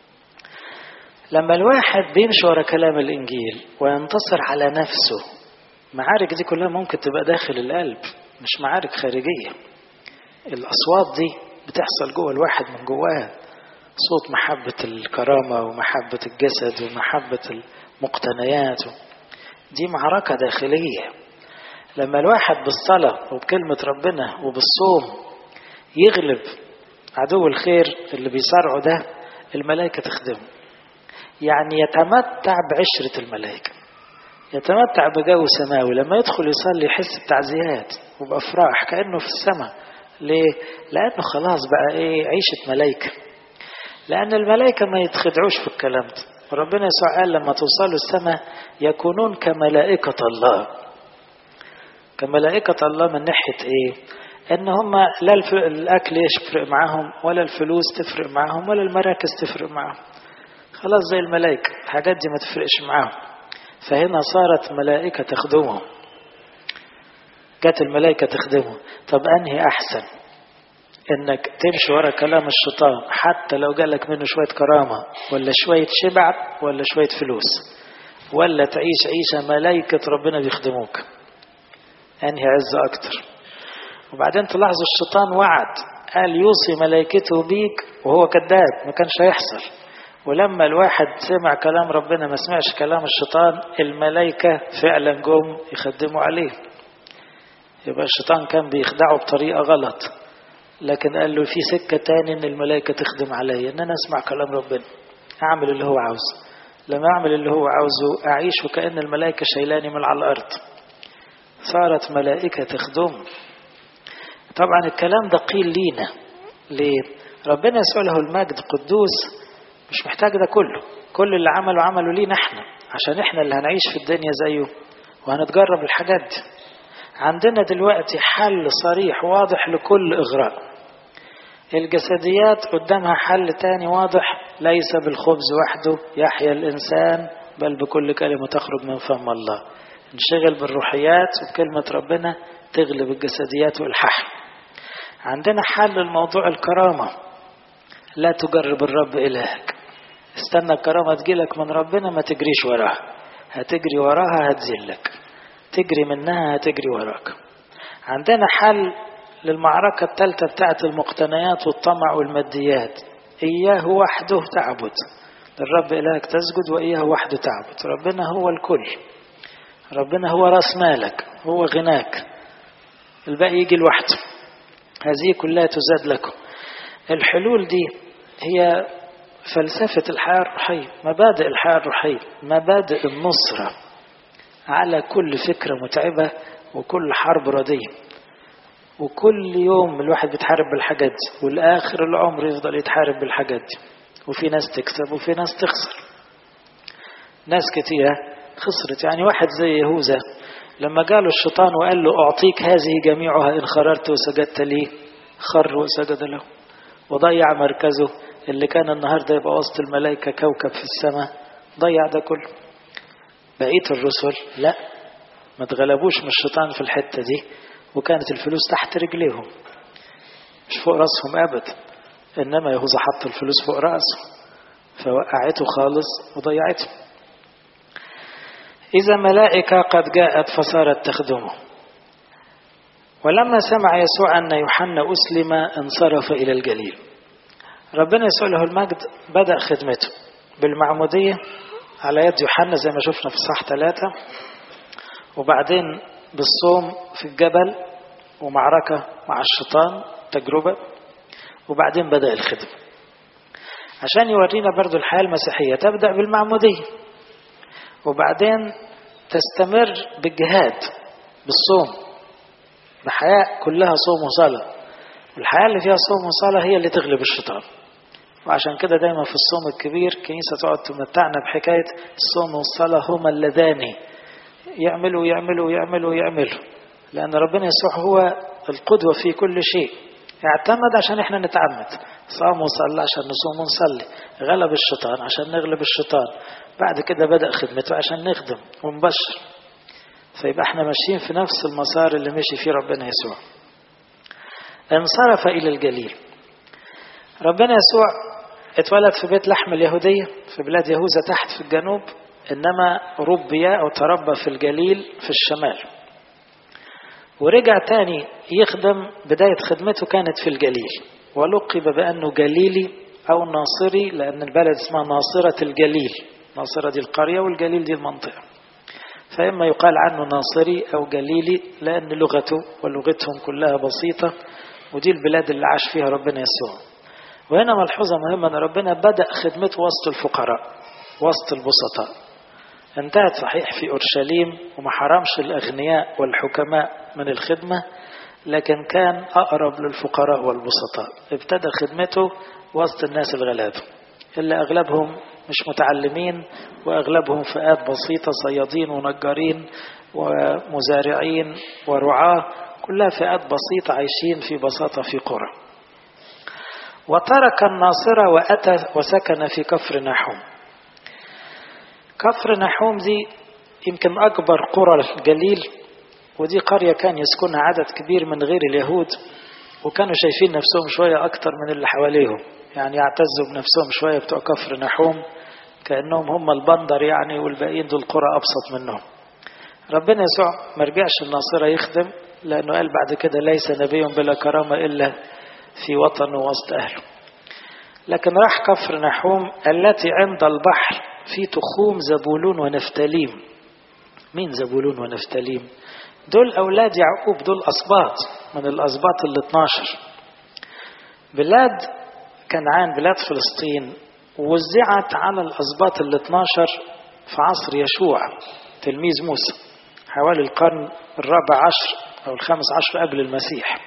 لما الواحد بيمشي ورا كلام الإنجيل وينتصر على نفسه معارك دي كلها ممكن تبقى داخل القلب مش معارك خارجية الأصوات دي بتحصل جوه الواحد من جواه صوت محبة الكرامة ومحبة الجسد ومحبة المقتنيات دي معركة داخلية لما الواحد بالصلاة وبكلمة ربنا وبالصوم يغلب عدو الخير اللي بيصارعه ده الملائكة تخدمه يعني يتمتع بعشرة الملائكة يتمتع بجو سماوي لما يدخل يصلي يحس بتعزيات وبأفراح كأنه في السماء ليه؟ لأنه خلاص بقى إيه عيشة ملائكة لأن الملائكة ما يتخدعوش في الكلام ده ربنا يسوع قال لما توصلوا السماء يكونون كملائكة الله كملائكة الله من ناحية إيه؟ إن هم لا الأكل يفرق معاهم ولا الفلوس تفرق معاهم ولا المراكز تفرق معاهم خلاص زي الملائكة الحاجات دي ما تفرقش معاهم فهنا صارت ملائكة تخدمهم جت الملائكة تخدمه طب أنهي أحسن إنك تمشي ورا كلام الشيطان حتى لو جالك منه شوية كرامة ولا شوية شبع ولا شوية فلوس ولا تعيش عيشة ملائكة ربنا بيخدموك أنهي عز أكتر وبعدين تلاحظوا الشيطان وعد قال يوصي ملائكته بيك وهو كذاب ما كانش هيحصل ولما الواحد سمع كلام ربنا ما سمعش كلام الشيطان الملائكة فعلا جم يخدموا عليه يبقى الشيطان كان بيخدعه بطريقة غلط لكن قال له في سكة تاني ان الملائكة تخدم عليا ان انا اسمع كلام ربنا اعمل اللي هو عاوزه لما اعمل اللي هو عاوزه اعيش وكأن الملائكة شايلاني من على الارض صارت ملائكة تخدم طبعا الكلام ده قيل لينا ليه ربنا يسوع له المجد قدوس مش محتاج ده كله كل اللي عمله عمله لينا احنا عشان احنا اللي هنعيش في الدنيا زيه وهنتجرب الحاجات دي عندنا دلوقتي حل صريح واضح لكل إغراء الجسديات قدامها حل تاني واضح ليس بالخبز وحده يحيا الإنسان بل بكل كلمة تخرج من فم الله انشغل بالروحيات وبكلمة ربنا تغلب الجسديات والححل عندنا حل الموضوع الكرامة لا تجرب الرب إلهك استنى الكرامة تجيلك من ربنا ما تجريش وراها هتجري وراها هتزلك تجري منها هتجري وراك عندنا حل للمعركة الثالثة بتاعت المقتنيات والطمع والماديات إياه وحده تعبد للرب إلهك تسجد وإياه وحده تعبد ربنا هو الكل ربنا هو راس مالك هو غناك الباقي يجي لوحده هذه كلها تزاد لكم الحلول دي هي فلسفة الحياة الروحية مبادئ الحياة الروحية مبادئ النصرة على كل فكرة متعبة وكل حرب ردية وكل يوم الواحد بيتحارب بالحاجات دي والآخر العمر يفضل يتحارب بالحاجات دي وفي ناس تكسب وفي ناس تخسر ناس كتيرة خسرت يعني واحد زي يهوذا لما جاله الشيطان وقال له أعطيك هذه جميعها إن خررت وسجدت لي خر وسجد له وضيع مركزه اللي كان النهارده يبقى وسط الملائكة كوكب في السماء ضيع ده كله بقية الرسل لا ما اتغلبوش من الشيطان في الحتة دي وكانت الفلوس تحت رجليهم مش فوق راسهم أبدا إنما يهوذا حط الفلوس فوق رأسه فوقعته خالص وضيعته إذا ملائكة قد جاءت فصارت تخدمه ولما سمع يسوع أن يوحنا أسلم انصرف إلى الجليل ربنا يسوع له المجد بدأ خدمته بالمعمودية على يد يوحنا زي ما شفنا في صح ثلاثة وبعدين بالصوم في الجبل ومعركة مع الشيطان تجربة وبعدين بدأ الخدمة عشان يورينا برضو الحياة المسيحية تبدأ بالمعمودية وبعدين تستمر بالجهاد بالصوم بحياة كلها صوم وصلاة والحياة اللي فيها صوم وصلاة هي اللي تغلب الشيطان وعشان كده دايما في الصوم الكبير كنيسة تقعد تمتعنا بحكاية الصوم والصلاة هما اللذان يعملوا يعملوا يعملوا يعملوا لأن ربنا يسوع هو القدوة في كل شيء اعتمد عشان احنا نتعمد صام وصلى عشان نصوم ونصلي غلب الشيطان عشان نغلب الشيطان بعد كده بدأ خدمته عشان نخدم ونبشر فيبقى احنا ماشيين في نفس المسار اللي مشي فيه ربنا يسوع انصرف إلى الجليل ربنا يسوع اتولد في بيت لحم اليهودية في بلاد يهوذا تحت في الجنوب إنما ربي أو تربى في الجليل في الشمال ورجع تاني يخدم بداية خدمته كانت في الجليل ولقب بأنه جليلي أو ناصري لأن البلد اسمها ناصرة الجليل ناصرة دي القرية والجليل دي المنطقة فإما يقال عنه ناصري أو جليلي لأن لغته ولغتهم كلها بسيطة ودي البلاد اللي عاش فيها ربنا يسوع وهنا ملحوظة مهمة أن ربنا بدأ خدمته وسط الفقراء وسط البسطاء انتهت صحيح في أورشليم وما حرمش الأغنياء والحكماء من الخدمة لكن كان أقرب للفقراء والبسطاء ابتدى خدمته وسط الناس الغلابة اللي أغلبهم مش متعلمين وأغلبهم فئات بسيطة صيادين ونجارين ومزارعين ورعاة كلها فئات بسيطة عايشين في بساطة في قرى وترك الناصرة وأتى وسكن في كفر نحوم كفر نحوم دي يمكن أكبر قرى الجليل ودي قرية كان يسكنها عدد كبير من غير اليهود وكانوا شايفين نفسهم شوية أكتر من اللي حواليهم يعني يعتزوا بنفسهم شوية بتوع كفر نحوم كأنهم هم البندر يعني والباقيين دول قرى أبسط منهم ربنا يسوع ما رجعش الناصرة يخدم لأنه قال بعد كده ليس نبي بلا كرامة إلا في وطنه وسط أهله لكن راح كفر نحوم التي عند البحر في تخوم زبولون ونفتاليم مين زبولون ونفتاليم دول أولاد يعقوب دول أسباط من الأسباط ال 12 بلاد كنعان بلاد فلسطين وزعت على الأسباط ال 12 في عصر يشوع تلميذ موسى حوالي القرن الرابع عشر أو الخامس عشر قبل المسيح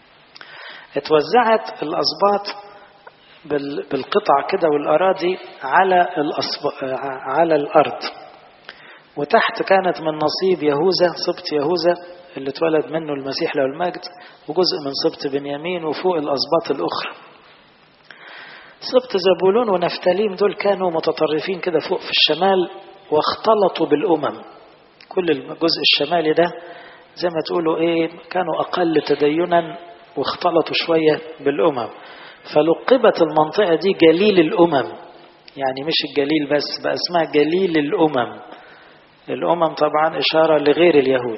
اتوزعت الأسباط بالقطع كده والأراضي على على الأرض وتحت كانت من نصيب يهوذا سبط يهوذا اللي اتولد منه المسيح له المجد وجزء من سبط بنيامين وفوق الأسباط الأخرى سبط زبولون ونفتاليم دول كانوا متطرفين كده فوق في الشمال واختلطوا بالأمم كل الجزء الشمالي ده زي ما تقولوا ايه كانوا أقل تدينا واختلطوا شوية بالأمم فلقبت المنطقة دي جليل الأمم يعني مش الجليل بس بقى اسمها جليل الأمم الأمم طبعا إشارة لغير اليهود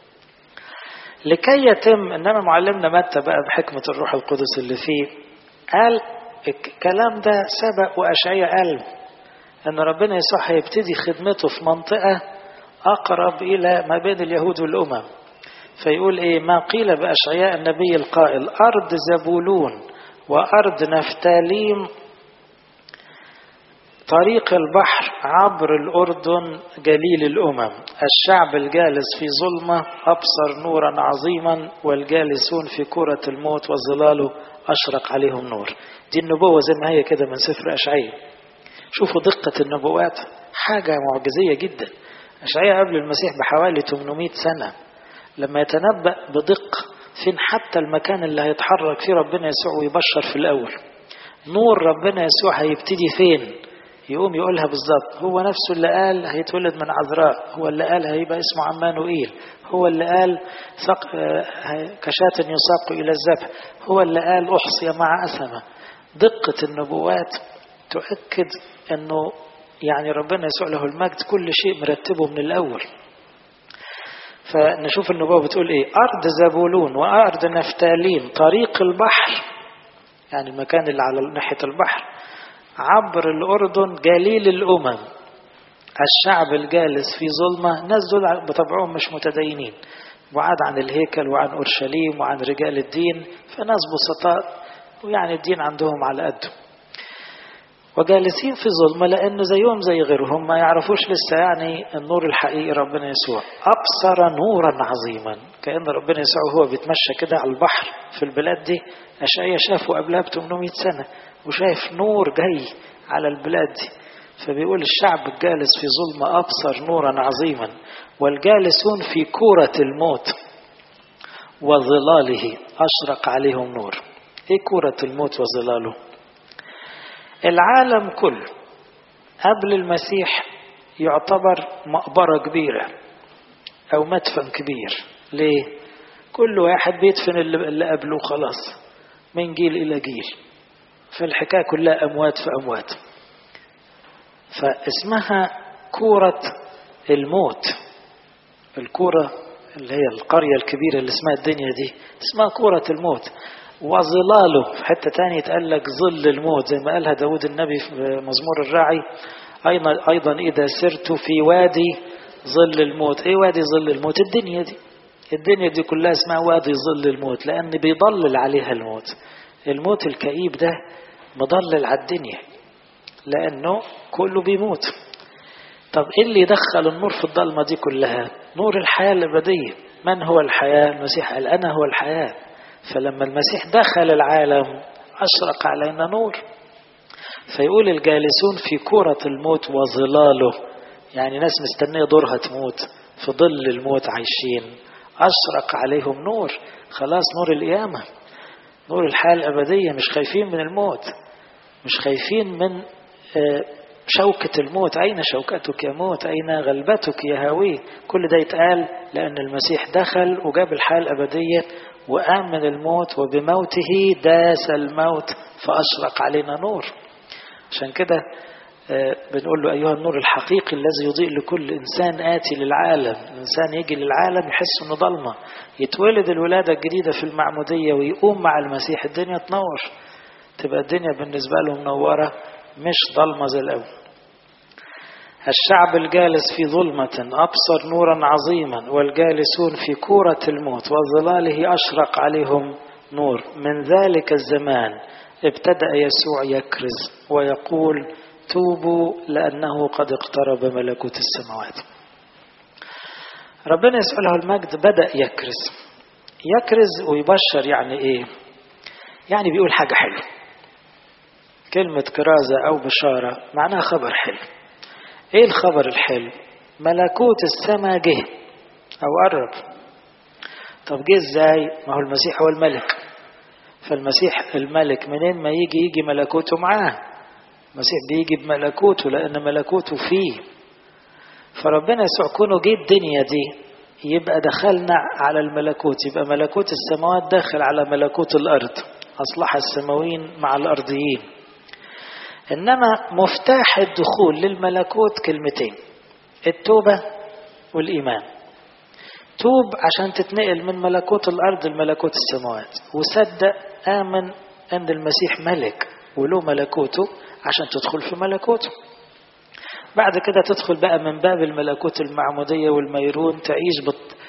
لكي يتم إنما معلمنا متى بقى بحكمة الروح القدس اللي فيه قال الكلام ده سبق وأشعية قال أن ربنا يسوع هيبتدي خدمته في منطقة أقرب إلى ما بين اليهود والأمم فيقول ايه ما قيل بأشعياء النبي القائل أرض زبولون وأرض نفتاليم طريق البحر عبر الأردن جليل الأمم الشعب الجالس في ظلمة أبصر نورا عظيما والجالسون في كرة الموت وظلاله أشرق عليهم نور دي النبوة زي ما هي كده من سفر أشعياء شوفوا دقة النبوات حاجة معجزية جدا أشعياء قبل المسيح بحوالي 800 سنة لما يتنبأ بدقة فين حتى المكان اللي هيتحرك فيه ربنا يسوع ويبشر في الأول نور ربنا يسوع هيبتدي فين يقوم يقولها بالظبط هو نفسه اللي قال هيتولد من عذراء هو اللي قال هيبقى اسمه عمانوئيل هو اللي قال سق... كشاة يساق إلى الذبح هو اللي قال أحصي مع أسمة دقة النبوات تؤكد أنه يعني ربنا يسوع له المجد كل شيء مرتبه من الأول فنشوف النبوة بتقول إيه أرض زبولون وأرض نفتالين طريق البحر يعني المكان اللي على ناحية البحر عبر الأردن جليل الأمم الشعب الجالس في ظلمة ناس دول بطبعهم مش متدينين بعاد عن الهيكل وعن أورشليم وعن رجال الدين فناس بسطاء ويعني الدين عندهم على قدهم وجالسين في ظلمة لأنه زيهم زي غيرهم ما يعرفوش لسه يعني النور الحقيقي ربنا يسوع أبصر نورا عظيما كأن ربنا يسوع هو بيتمشى كده على البحر في البلاد دي أشعيا شافه قبلها ب 800 سنة وشايف نور جاي على البلاد دي فبيقول الشعب الجالس في ظلمة أبصر نورا عظيما والجالسون في كورة الموت وظلاله أشرق عليهم نور إيه كورة الموت وظلاله العالم كله قبل المسيح يعتبر مقبرة كبيرة أو مدفن كبير ليه؟ كل واحد بيدفن اللي قبله خلاص من جيل إلى جيل فالحكاية كلها أموات في أموات فاسمها كورة الموت الكورة اللي هي القرية الكبيرة اللي اسمها الدنيا دي اسمها كورة الموت وظلاله في حتة تانية يتقال لك ظل الموت زي ما قالها داود النبي في مزمور الراعي أيضا, أيضا إذا سرت في وادي ظل الموت إيه وادي ظل الموت الدنيا دي الدنيا دي كلها اسمها وادي ظل الموت لأن بيضلل عليها الموت الموت الكئيب ده مضلل على الدنيا لأنه كله بيموت طب إيه اللي يدخل النور في الضلمة دي كلها نور الحياة الأبدية من هو الحياة المسيح قال أنا هو الحياة فلما المسيح دخل العالم أشرق علينا نور فيقول الجالسون في كرة الموت وظلاله يعني ناس مستنية دورها تموت في ظل الموت عايشين أشرق عليهم نور خلاص نور القيامة نور الحياة الأبدية مش خايفين من الموت مش خايفين من شوكة الموت أين شوكتك يا موت أين غلبتك يا هاوي كل ده يتقال لأن المسيح دخل وجاب الحياة الأبدية وقام من الموت وبموته داس الموت فأشرق علينا نور عشان كده بنقول له أيها النور الحقيقي الذي يضيء لكل إنسان آتي للعالم الإنسان يجي للعالم يحس أنه ضلمة يتولد الولادة الجديدة في المعمودية ويقوم مع المسيح الدنيا تنور تبقى الدنيا بالنسبة له منورة مش ضلمة زي الأول الشعب الجالس في ظلمة أبصر نورا عظيما والجالسون في كورة الموت وظلاله أشرق عليهم نور من ذلك الزمان ابتدأ يسوع يكرز ويقول توبوا لأنه قد اقترب ملكوت السماوات ربنا يسأله المجد بدأ يكرز يكرز ويبشر يعني ايه يعني بيقول حاجة حلوة كلمة كرازة أو بشارة معناها خبر حلو ايه الخبر الحلو ملكوت السماء جه أو قرب طب جه ازاي ما هو المسيح هو الملك فالمسيح الملك منين ما يجي يجي ملكوته معاه المسيح بيجي بملكوته لأن ملكوته فيه فربنا يسوع كونه جه الدنيا دي يبقى دخلنا على الملكوت يبقى ملكوت السماوات داخل على ملكوت الأرض أصلح السماويين مع الأرضيين إنما مفتاح الدخول للملكوت كلمتين التوبة والإيمان توب عشان تتنقل من ملكوت الأرض لملكوت السماوات وصدق آمن أن المسيح ملك وله ملكوته عشان تدخل في ملكوته بعد كده تدخل بقى من باب الملكوت المعمودية والميرون تعيش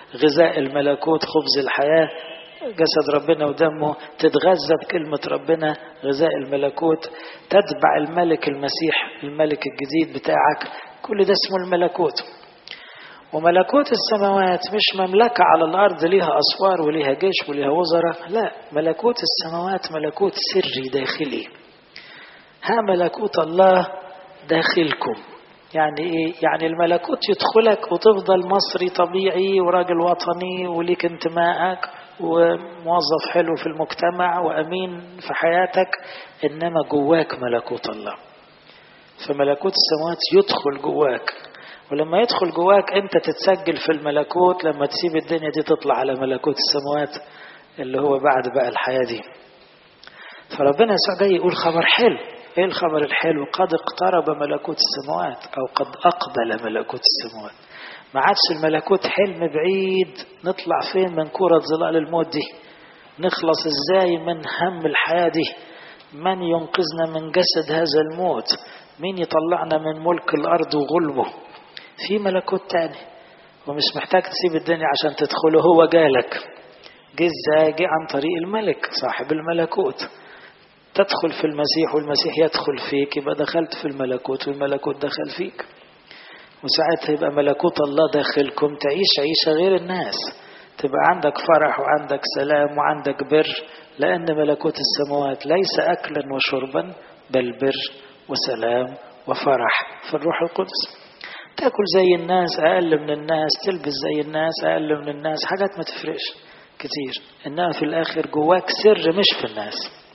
غذاء الملكوت خبز الحياة جسد ربنا ودمه تتغذى بكلمة ربنا غذاء الملكوت تتبع الملك المسيح الملك الجديد بتاعك كل ده اسمه الملكوت وملكوت السماوات مش مملكة على الأرض ليها أسوار وليها جيش وليها وزراء لا ملكوت السماوات ملكوت سري داخلي ها ملكوت الله داخلكم يعني ايه يعني الملكوت يدخلك وتفضل مصري طبيعي وراجل وطني وليك انتمائك وموظف حلو في المجتمع وامين في حياتك انما جواك ملكوت الله فملكوت السماوات يدخل جواك ولما يدخل جواك انت تتسجل في الملكوت لما تسيب الدنيا دي تطلع على ملكوت السماوات اللي هو بعد بقى الحياة دي فربنا يسوع جاي يقول خبر حلو ايه الخبر الحلو قد اقترب ملكوت السماوات او قد اقبل ملكوت السماوات ما عادش الملكوت حلم بعيد نطلع فين من كرة ظلال الموت دي نخلص ازاي من هم الحياة دي من ينقذنا من جسد هذا الموت مين يطلعنا من ملك الارض وغلبه في ملكوت تاني ومش محتاج تسيب الدنيا عشان تدخله هو جالك جه ازاي جه عن طريق الملك صاحب الملكوت تدخل في المسيح والمسيح يدخل فيك يبقى دخلت في الملكوت والملكوت دخل فيك وساعتها يبقى ملكوت الله داخلكم تعيش عيشة غير الناس تبقى عندك فرح وعندك سلام وعندك بر لأن ملكوت السماوات ليس أكلا وشربا بل بر وسلام وفرح في الروح القدس تاكل زي الناس أقل من الناس تلبس زي الناس أقل من الناس حاجات ما تفرقش كتير إنما في الآخر جواك سر مش في الناس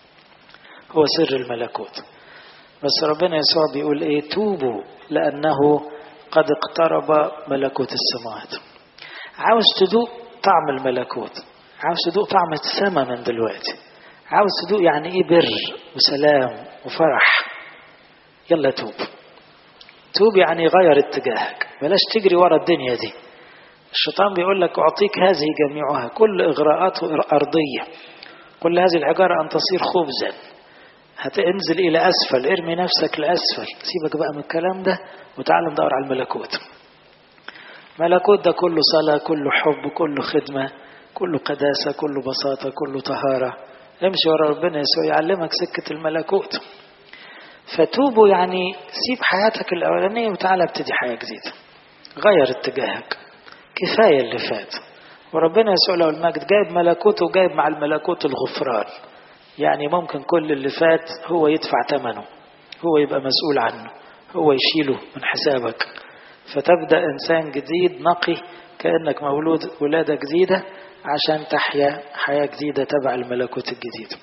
هو سر الملكوت بس ربنا يسوع بيقول ايه توبوا لأنه قد اقترب ملكوت السماوات عاوز تدوق طعم الملكوت عاوز تدوق طعم السماء من دلوقتي عاوز تدوق يعني ايه بر وسلام وفرح يلا توب توب يعني غير اتجاهك بلاش تجري ورا الدنيا دي الشيطان بيقول لك أعطيك هذه جميعها كل إغراءاته أرضية كل هذه العجارة أن تصير خبزا هتنزل إلى أسفل ارمي نفسك لأسفل سيبك بقى من الكلام ده وتعال ندور على الملكوت ملكوت ده كله صلاة كله حب كله خدمة كله قداسة كله بساطة كله طهارة امشي ورا ربنا يسوع يعلمك سكة الملكوت فتوبوا يعني سيب حياتك الأولانية وتعالى ابتدي حياة جديدة غير اتجاهك كفاية اللي فات وربنا يسوع له المجد جايب ملكوته وجايب مع الملكوت الغفران يعني ممكن كل اللي فات هو يدفع ثمنه هو يبقى مسؤول عنه هو يشيله من حسابك فتبدأ إنسان جديد نقي كأنك مولود ولادة جديدة عشان تحيا حياة جديدة تبع الملكوت الجديد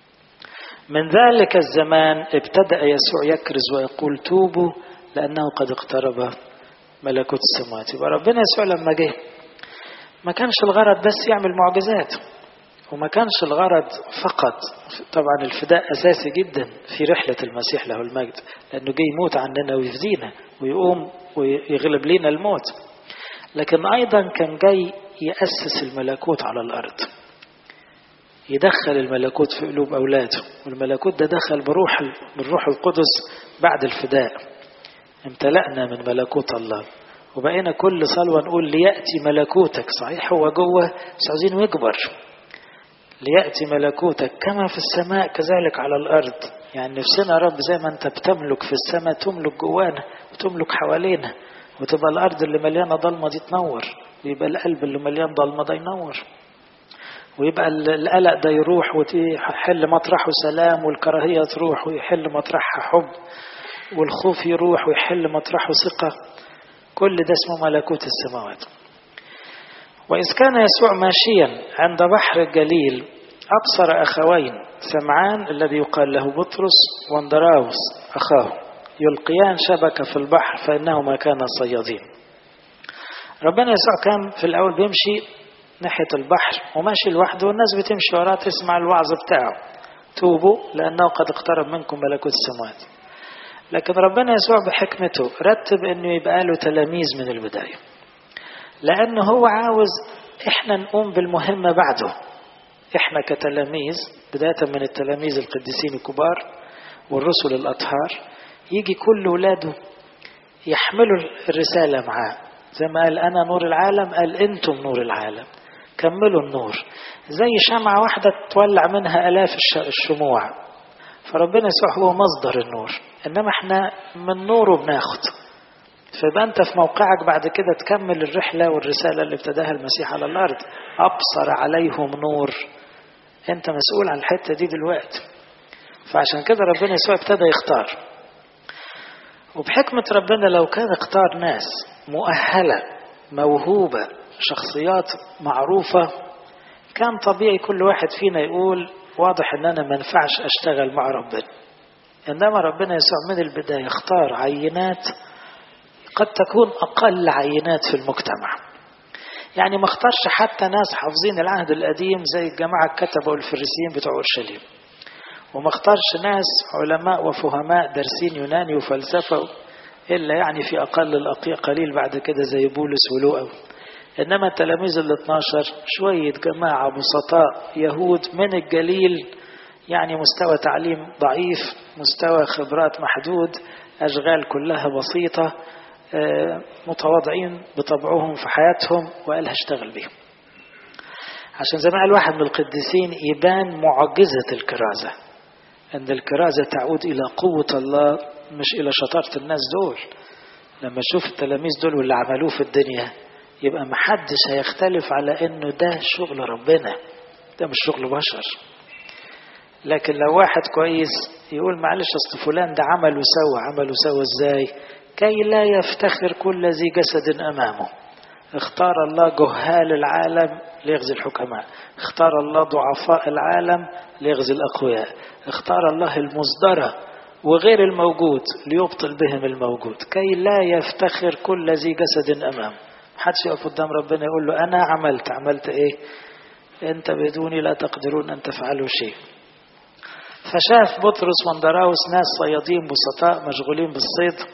من ذلك الزمان ابتدأ يسوع يكرز ويقول توبوا لأنه قد اقترب ملكوت السماوات يبقى ربنا يسوع لما جه ما كانش الغرض بس يعمل معجزات وما كانش الغرض فقط طبعا الفداء أساسي جدا في رحلة المسيح له المجد لأنه جاي يموت عننا ويفدينا ويقوم ويغلب لنا الموت لكن أيضا كان جاي يأسس الملكوت على الأرض يدخل الملكوت في قلوب أولاده والملكوت ده دخل بروح بالروح القدس بعد الفداء امتلأنا من ملكوت الله وبقينا كل صلوة نقول ليأتي ملكوتك صحيح هو جوه بس عايزينه يكبر ليأتي ملكوتك كما في السماء كذلك على الأرض يعني نفسنا يا رب زي ما أنت بتملك في السماء تملك جوانا وتملك حوالينا وتبقى الأرض اللي مليانة ضلمة دي تنور ويبقى القلب اللي مليان ضلمة ده ينور ويبقى القلق ده يروح ويحل مطرحه سلام والكراهية تروح ويحل مطرحها حب والخوف يروح ويحل مطرحه ثقة كل ده اسمه ملكوت السماوات وإذ كان يسوع ماشيا عند بحر الجليل أبصر أخوين سمعان الذي يقال له بطرس واندراوس أخاه يلقيان شبكة في البحر فإنهما كانا صيادين ربنا يسوع كان في الأول بيمشي ناحية البحر وماشي لوحده والناس بتمشي وراه تسمع الوعظ بتاعه توبوا لأنه قد اقترب منكم ملكوت السماوات لكن ربنا يسوع بحكمته رتب أنه يبقى له تلاميذ من البداية لأنه هو عاوز إحنا نقوم بالمهمة بعده إحنا كتلاميذ بداية من التلاميذ القديسين الكبار والرسل الأطهار يجي كل ولاده يحملوا الرسالة معاه زي ما قال أنا نور العالم قال أنتم نور العالم كملوا النور زي شمعة واحدة تولع منها آلاف الشموع فربنا يسوع هو مصدر النور إنما احنا من نوره بناخد فيبقى أنت في موقعك بعد كده تكمل الرحلة والرسالة اللي ابتداها المسيح على الأرض أبصر عليهم نور أنت مسؤول عن الحتة دي دلوقتي فعشان كده ربنا يسوع ابتدى يختار وبحكمة ربنا لو كان اختار ناس مؤهلة موهوبة شخصيات معروفة كان طبيعي كل واحد فينا يقول واضح ان انا ما ينفعش اشتغل مع ربنا انما ربنا يسوع من البداية اختار عينات قد تكون اقل عينات في المجتمع يعني ما اختارش حتى ناس حافظين العهد القديم زي الجماعة الكتبة والفريسيين بتوع اورشليم وما اختارش ناس علماء وفهماء دارسين يوناني وفلسفة إلا يعني في أقل الأقية قليل بعد كده زي بولس ولوقا إنما التلاميذ ال 12 شوية جماعة بسطاء يهود من الجليل يعني مستوى تعليم ضعيف مستوى خبرات محدود أشغال كلها بسيطة متواضعين بطبعهم في حياتهم وقال هشتغل بيهم عشان زي ما قال واحد من القديسين يبان معجزة الكرازة أن الكرازة تعود إلى قوة الله مش إلى شطارة الناس دول لما تشوف التلاميذ دول واللي عملوه في الدنيا يبقى محدش هيختلف على انه ده شغل ربنا ده مش شغل بشر لكن لو واحد كويس يقول معلش اصل فلان ده عمل وسوى عمل وسوى ازاي كي لا يفتخر كل ذي جسد امامه اختار الله جهال العالم ليغزي الحكماء اختار الله ضعفاء العالم ليغزي الاقوياء اختار الله المصدره وغير الموجود ليبطل بهم الموجود كي لا يفتخر كل ذي جسد امامه محدش يقف قدام ربنا يقول له انا عملت عملت ايه انت بدوني لا تقدرون ان تفعلوا شيء فشاف بطرس واندراوس ناس صيادين بسطاء مشغولين بالصيد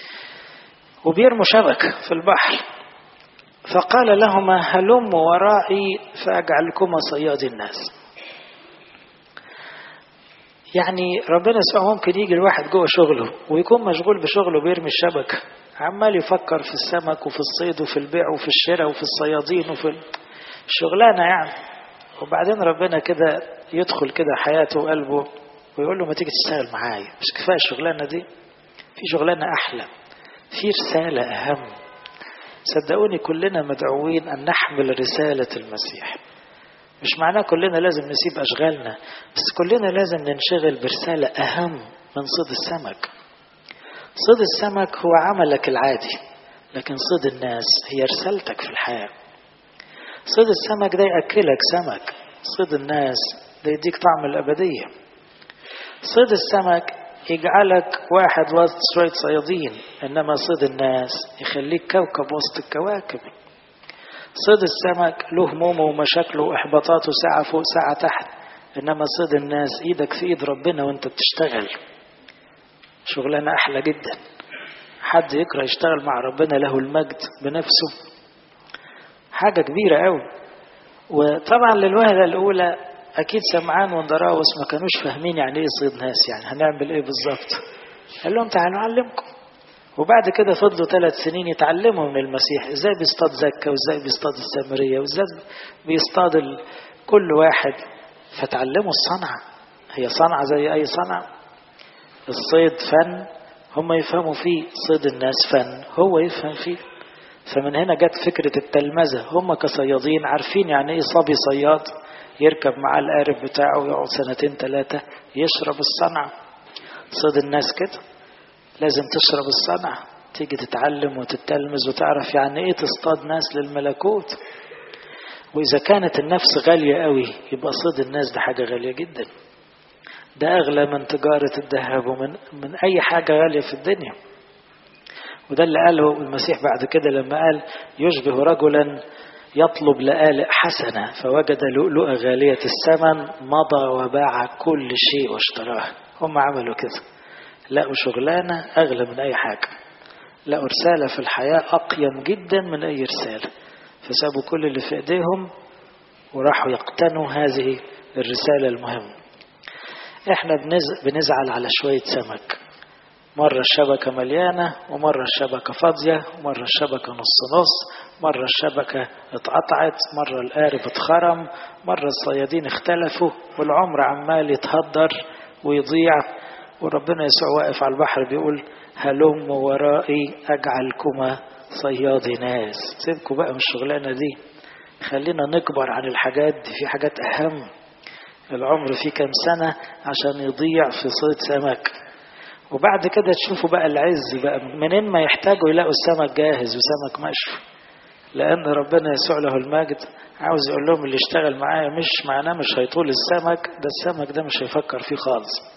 وبيرموا شبك في البحر فقال لهما هلم ورائي فاجعلكما صياد الناس يعني ربنا يسوع ممكن يجي الواحد جوه شغله ويكون مشغول بشغله بيرمي الشبكه عمال يفكر في السمك وفي الصيد وفي البيع وفي الشراء وفي الصيادين وفي الشغلانة يعني وبعدين ربنا كده يدخل كده حياته وقلبه ويقول له ما تيجي تشتغل معايا مش كفاية الشغلانة دي في شغلانة أحلى في رسالة أهم صدقوني كلنا مدعوين أن نحمل رسالة المسيح مش معناه كلنا لازم نسيب أشغالنا بس كلنا لازم ننشغل برسالة أهم من صيد السمك صيد السمك هو عملك العادي لكن صيد الناس هي رسالتك في الحياة صيد السمك ده يأكلك سمك صيد الناس ده يديك طعم الأبدية صيد السمك يجعلك واحد وسط شوية صيادين إنما صيد الناس يخليك كوكب وسط الكواكب صيد السمك له همومه ومشاكله وإحباطاته ساعة فوق ساعة تحت إنما صيد الناس إيدك في إيد ربنا وأنت بتشتغل شغلانة أحلى جدا حد يكره يشتغل مع ربنا له المجد بنفسه حاجة كبيرة قوي وطبعا للوهلة الأولى أكيد سمعان واندراوس ما كانوش فاهمين يعني إيه صيد ناس يعني هنعمل إيه بالظبط قال لهم تعالوا أعلمكم وبعد كده فضلوا ثلاث سنين يتعلموا من المسيح ازاي بيصطاد زكا وازاي بيصطاد السامريه وازاي بيصطاد كل واحد فتعلموا الصنعه هي صنعه زي اي صنعه الصيد فن هم يفهموا فيه صيد الناس فن هو يفهم فيه فمن هنا جت فكرة التلمذة هم كصيادين عارفين يعني ايه صبي صياد يركب معاه القارب بتاعه ويقعد سنتين ثلاثة يشرب الصنعة صيد الناس كده لازم تشرب الصنعة تيجي تتعلم وتتلمذ وتعرف يعني ايه تصطاد ناس للملكوت وإذا كانت النفس غالية قوي يبقى صيد الناس ده حاجة غالية جدا ده أغلى من تجارة الذهب ومن من أي حاجة غالية في الدنيا وده اللي قاله المسيح بعد كده لما قال يشبه رجلا يطلب لآلئ حسنة فوجد لؤلؤة غالية الثمن مضى وباع كل شيء واشتراه هم عملوا كده لقوا شغلانة أغلى من أي حاجة لقوا رسالة في الحياة أقيم جدا من أي رسالة فسابوا كل اللي في إيديهم وراحوا يقتنوا هذه الرسالة المهمة احنا بنزعل على شوية سمك مرة الشبكة مليانة ومرة الشبكة فاضية ومرة الشبكة نص نص مرة الشبكة اتقطعت مرة القارب اتخرم مرة الصيادين اختلفوا والعمر عمال يتهدر ويضيع وربنا يسوع واقف على البحر بيقول هلم ورائي أجعلكما صيادي ناس سيبكوا بقى من الشغلانة دي خلينا نكبر عن الحاجات دي في حاجات أهم العمر فيه كام سنة عشان يضيع في صيد سمك وبعد كده تشوفوا بقى العز بقى منين ما يحتاجوا يلاقوا السمك جاهز وسمك مشوي لأن ربنا يسوع له المجد عاوز يقول لهم اللي اشتغل معايا مش معناه مش هيطول السمك ده السمك ده مش هيفكر فيه خالص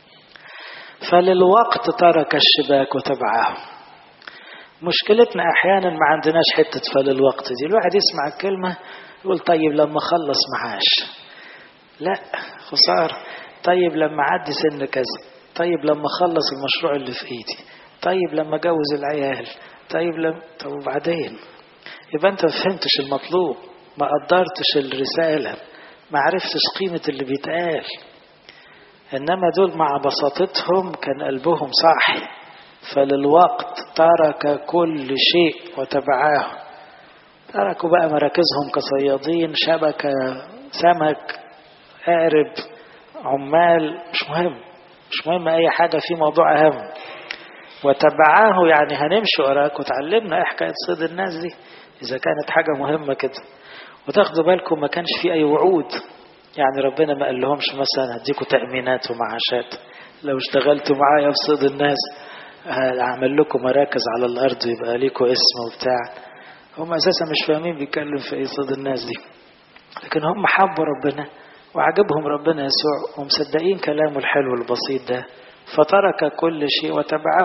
فللوقت ترك الشباك وتبعه مشكلتنا احيانا ما عندناش حته فللوقت دي الواحد يسمع الكلمه يقول طيب لما اخلص معاش لا خساره طيب لما اعدي سن كذا طيب لما اخلص المشروع اللي في ايدي طيب لما اجوز العيال طيب لما طب وبعدين يبقى انت ما فهمتش المطلوب ما قدرتش الرساله ما عرفتش قيمه اللي بيتقال انما دول مع بساطتهم كان قلبهم صاحي فللوقت ترك كل شيء وتبعاه تركوا بقى مراكزهم كصيادين شبكة سمك قارب عمال مش مهم مش مهم أي حاجة في موضوع أهم وتبعاه يعني هنمشي وراك وتعلمنا ايه حكاية صيد الناس دي إذا كانت حاجة مهمة كده وتاخدوا بالكم ما كانش في أي وعود يعني ربنا ما قال لهمش مثلا هديكوا تأمينات ومعاشات لو اشتغلتوا معايا في صيد الناس هعمل لكم مراكز على الأرض ويبقى ليكوا اسم وبتاع هم أساسا مش فاهمين بيتكلم في إيه صيد الناس دي لكن هم حبوا ربنا وعجبهم ربنا يسوع ومصدقين كلامه الحلو البسيط ده فترك كل شيء وتبعه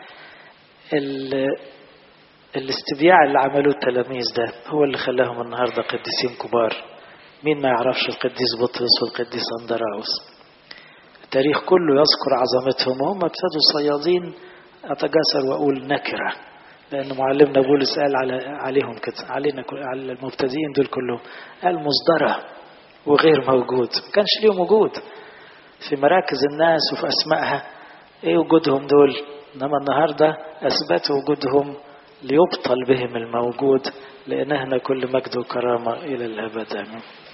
الاستبياع اللي عملوه التلاميذ ده هو اللي خلاهم النهارده قديسين كبار مين ما يعرفش القديس بطرس والقديس اندراوس التاريخ كله يذكر عظمتهم وهم ابتدوا صيادين اتجاسر واقول نكره لان معلمنا بولس قال على عليهم كده علينا على المبتدئين دول كلهم قال مصدره وغير موجود ما كانش ليهم وجود في مراكز الناس وفي اسمائها ايه وجودهم دول انما النهارده اثبتوا وجودهم ليبطل بهم الموجود لأنهنا كل مجد وكرامة إلى الأبد آمين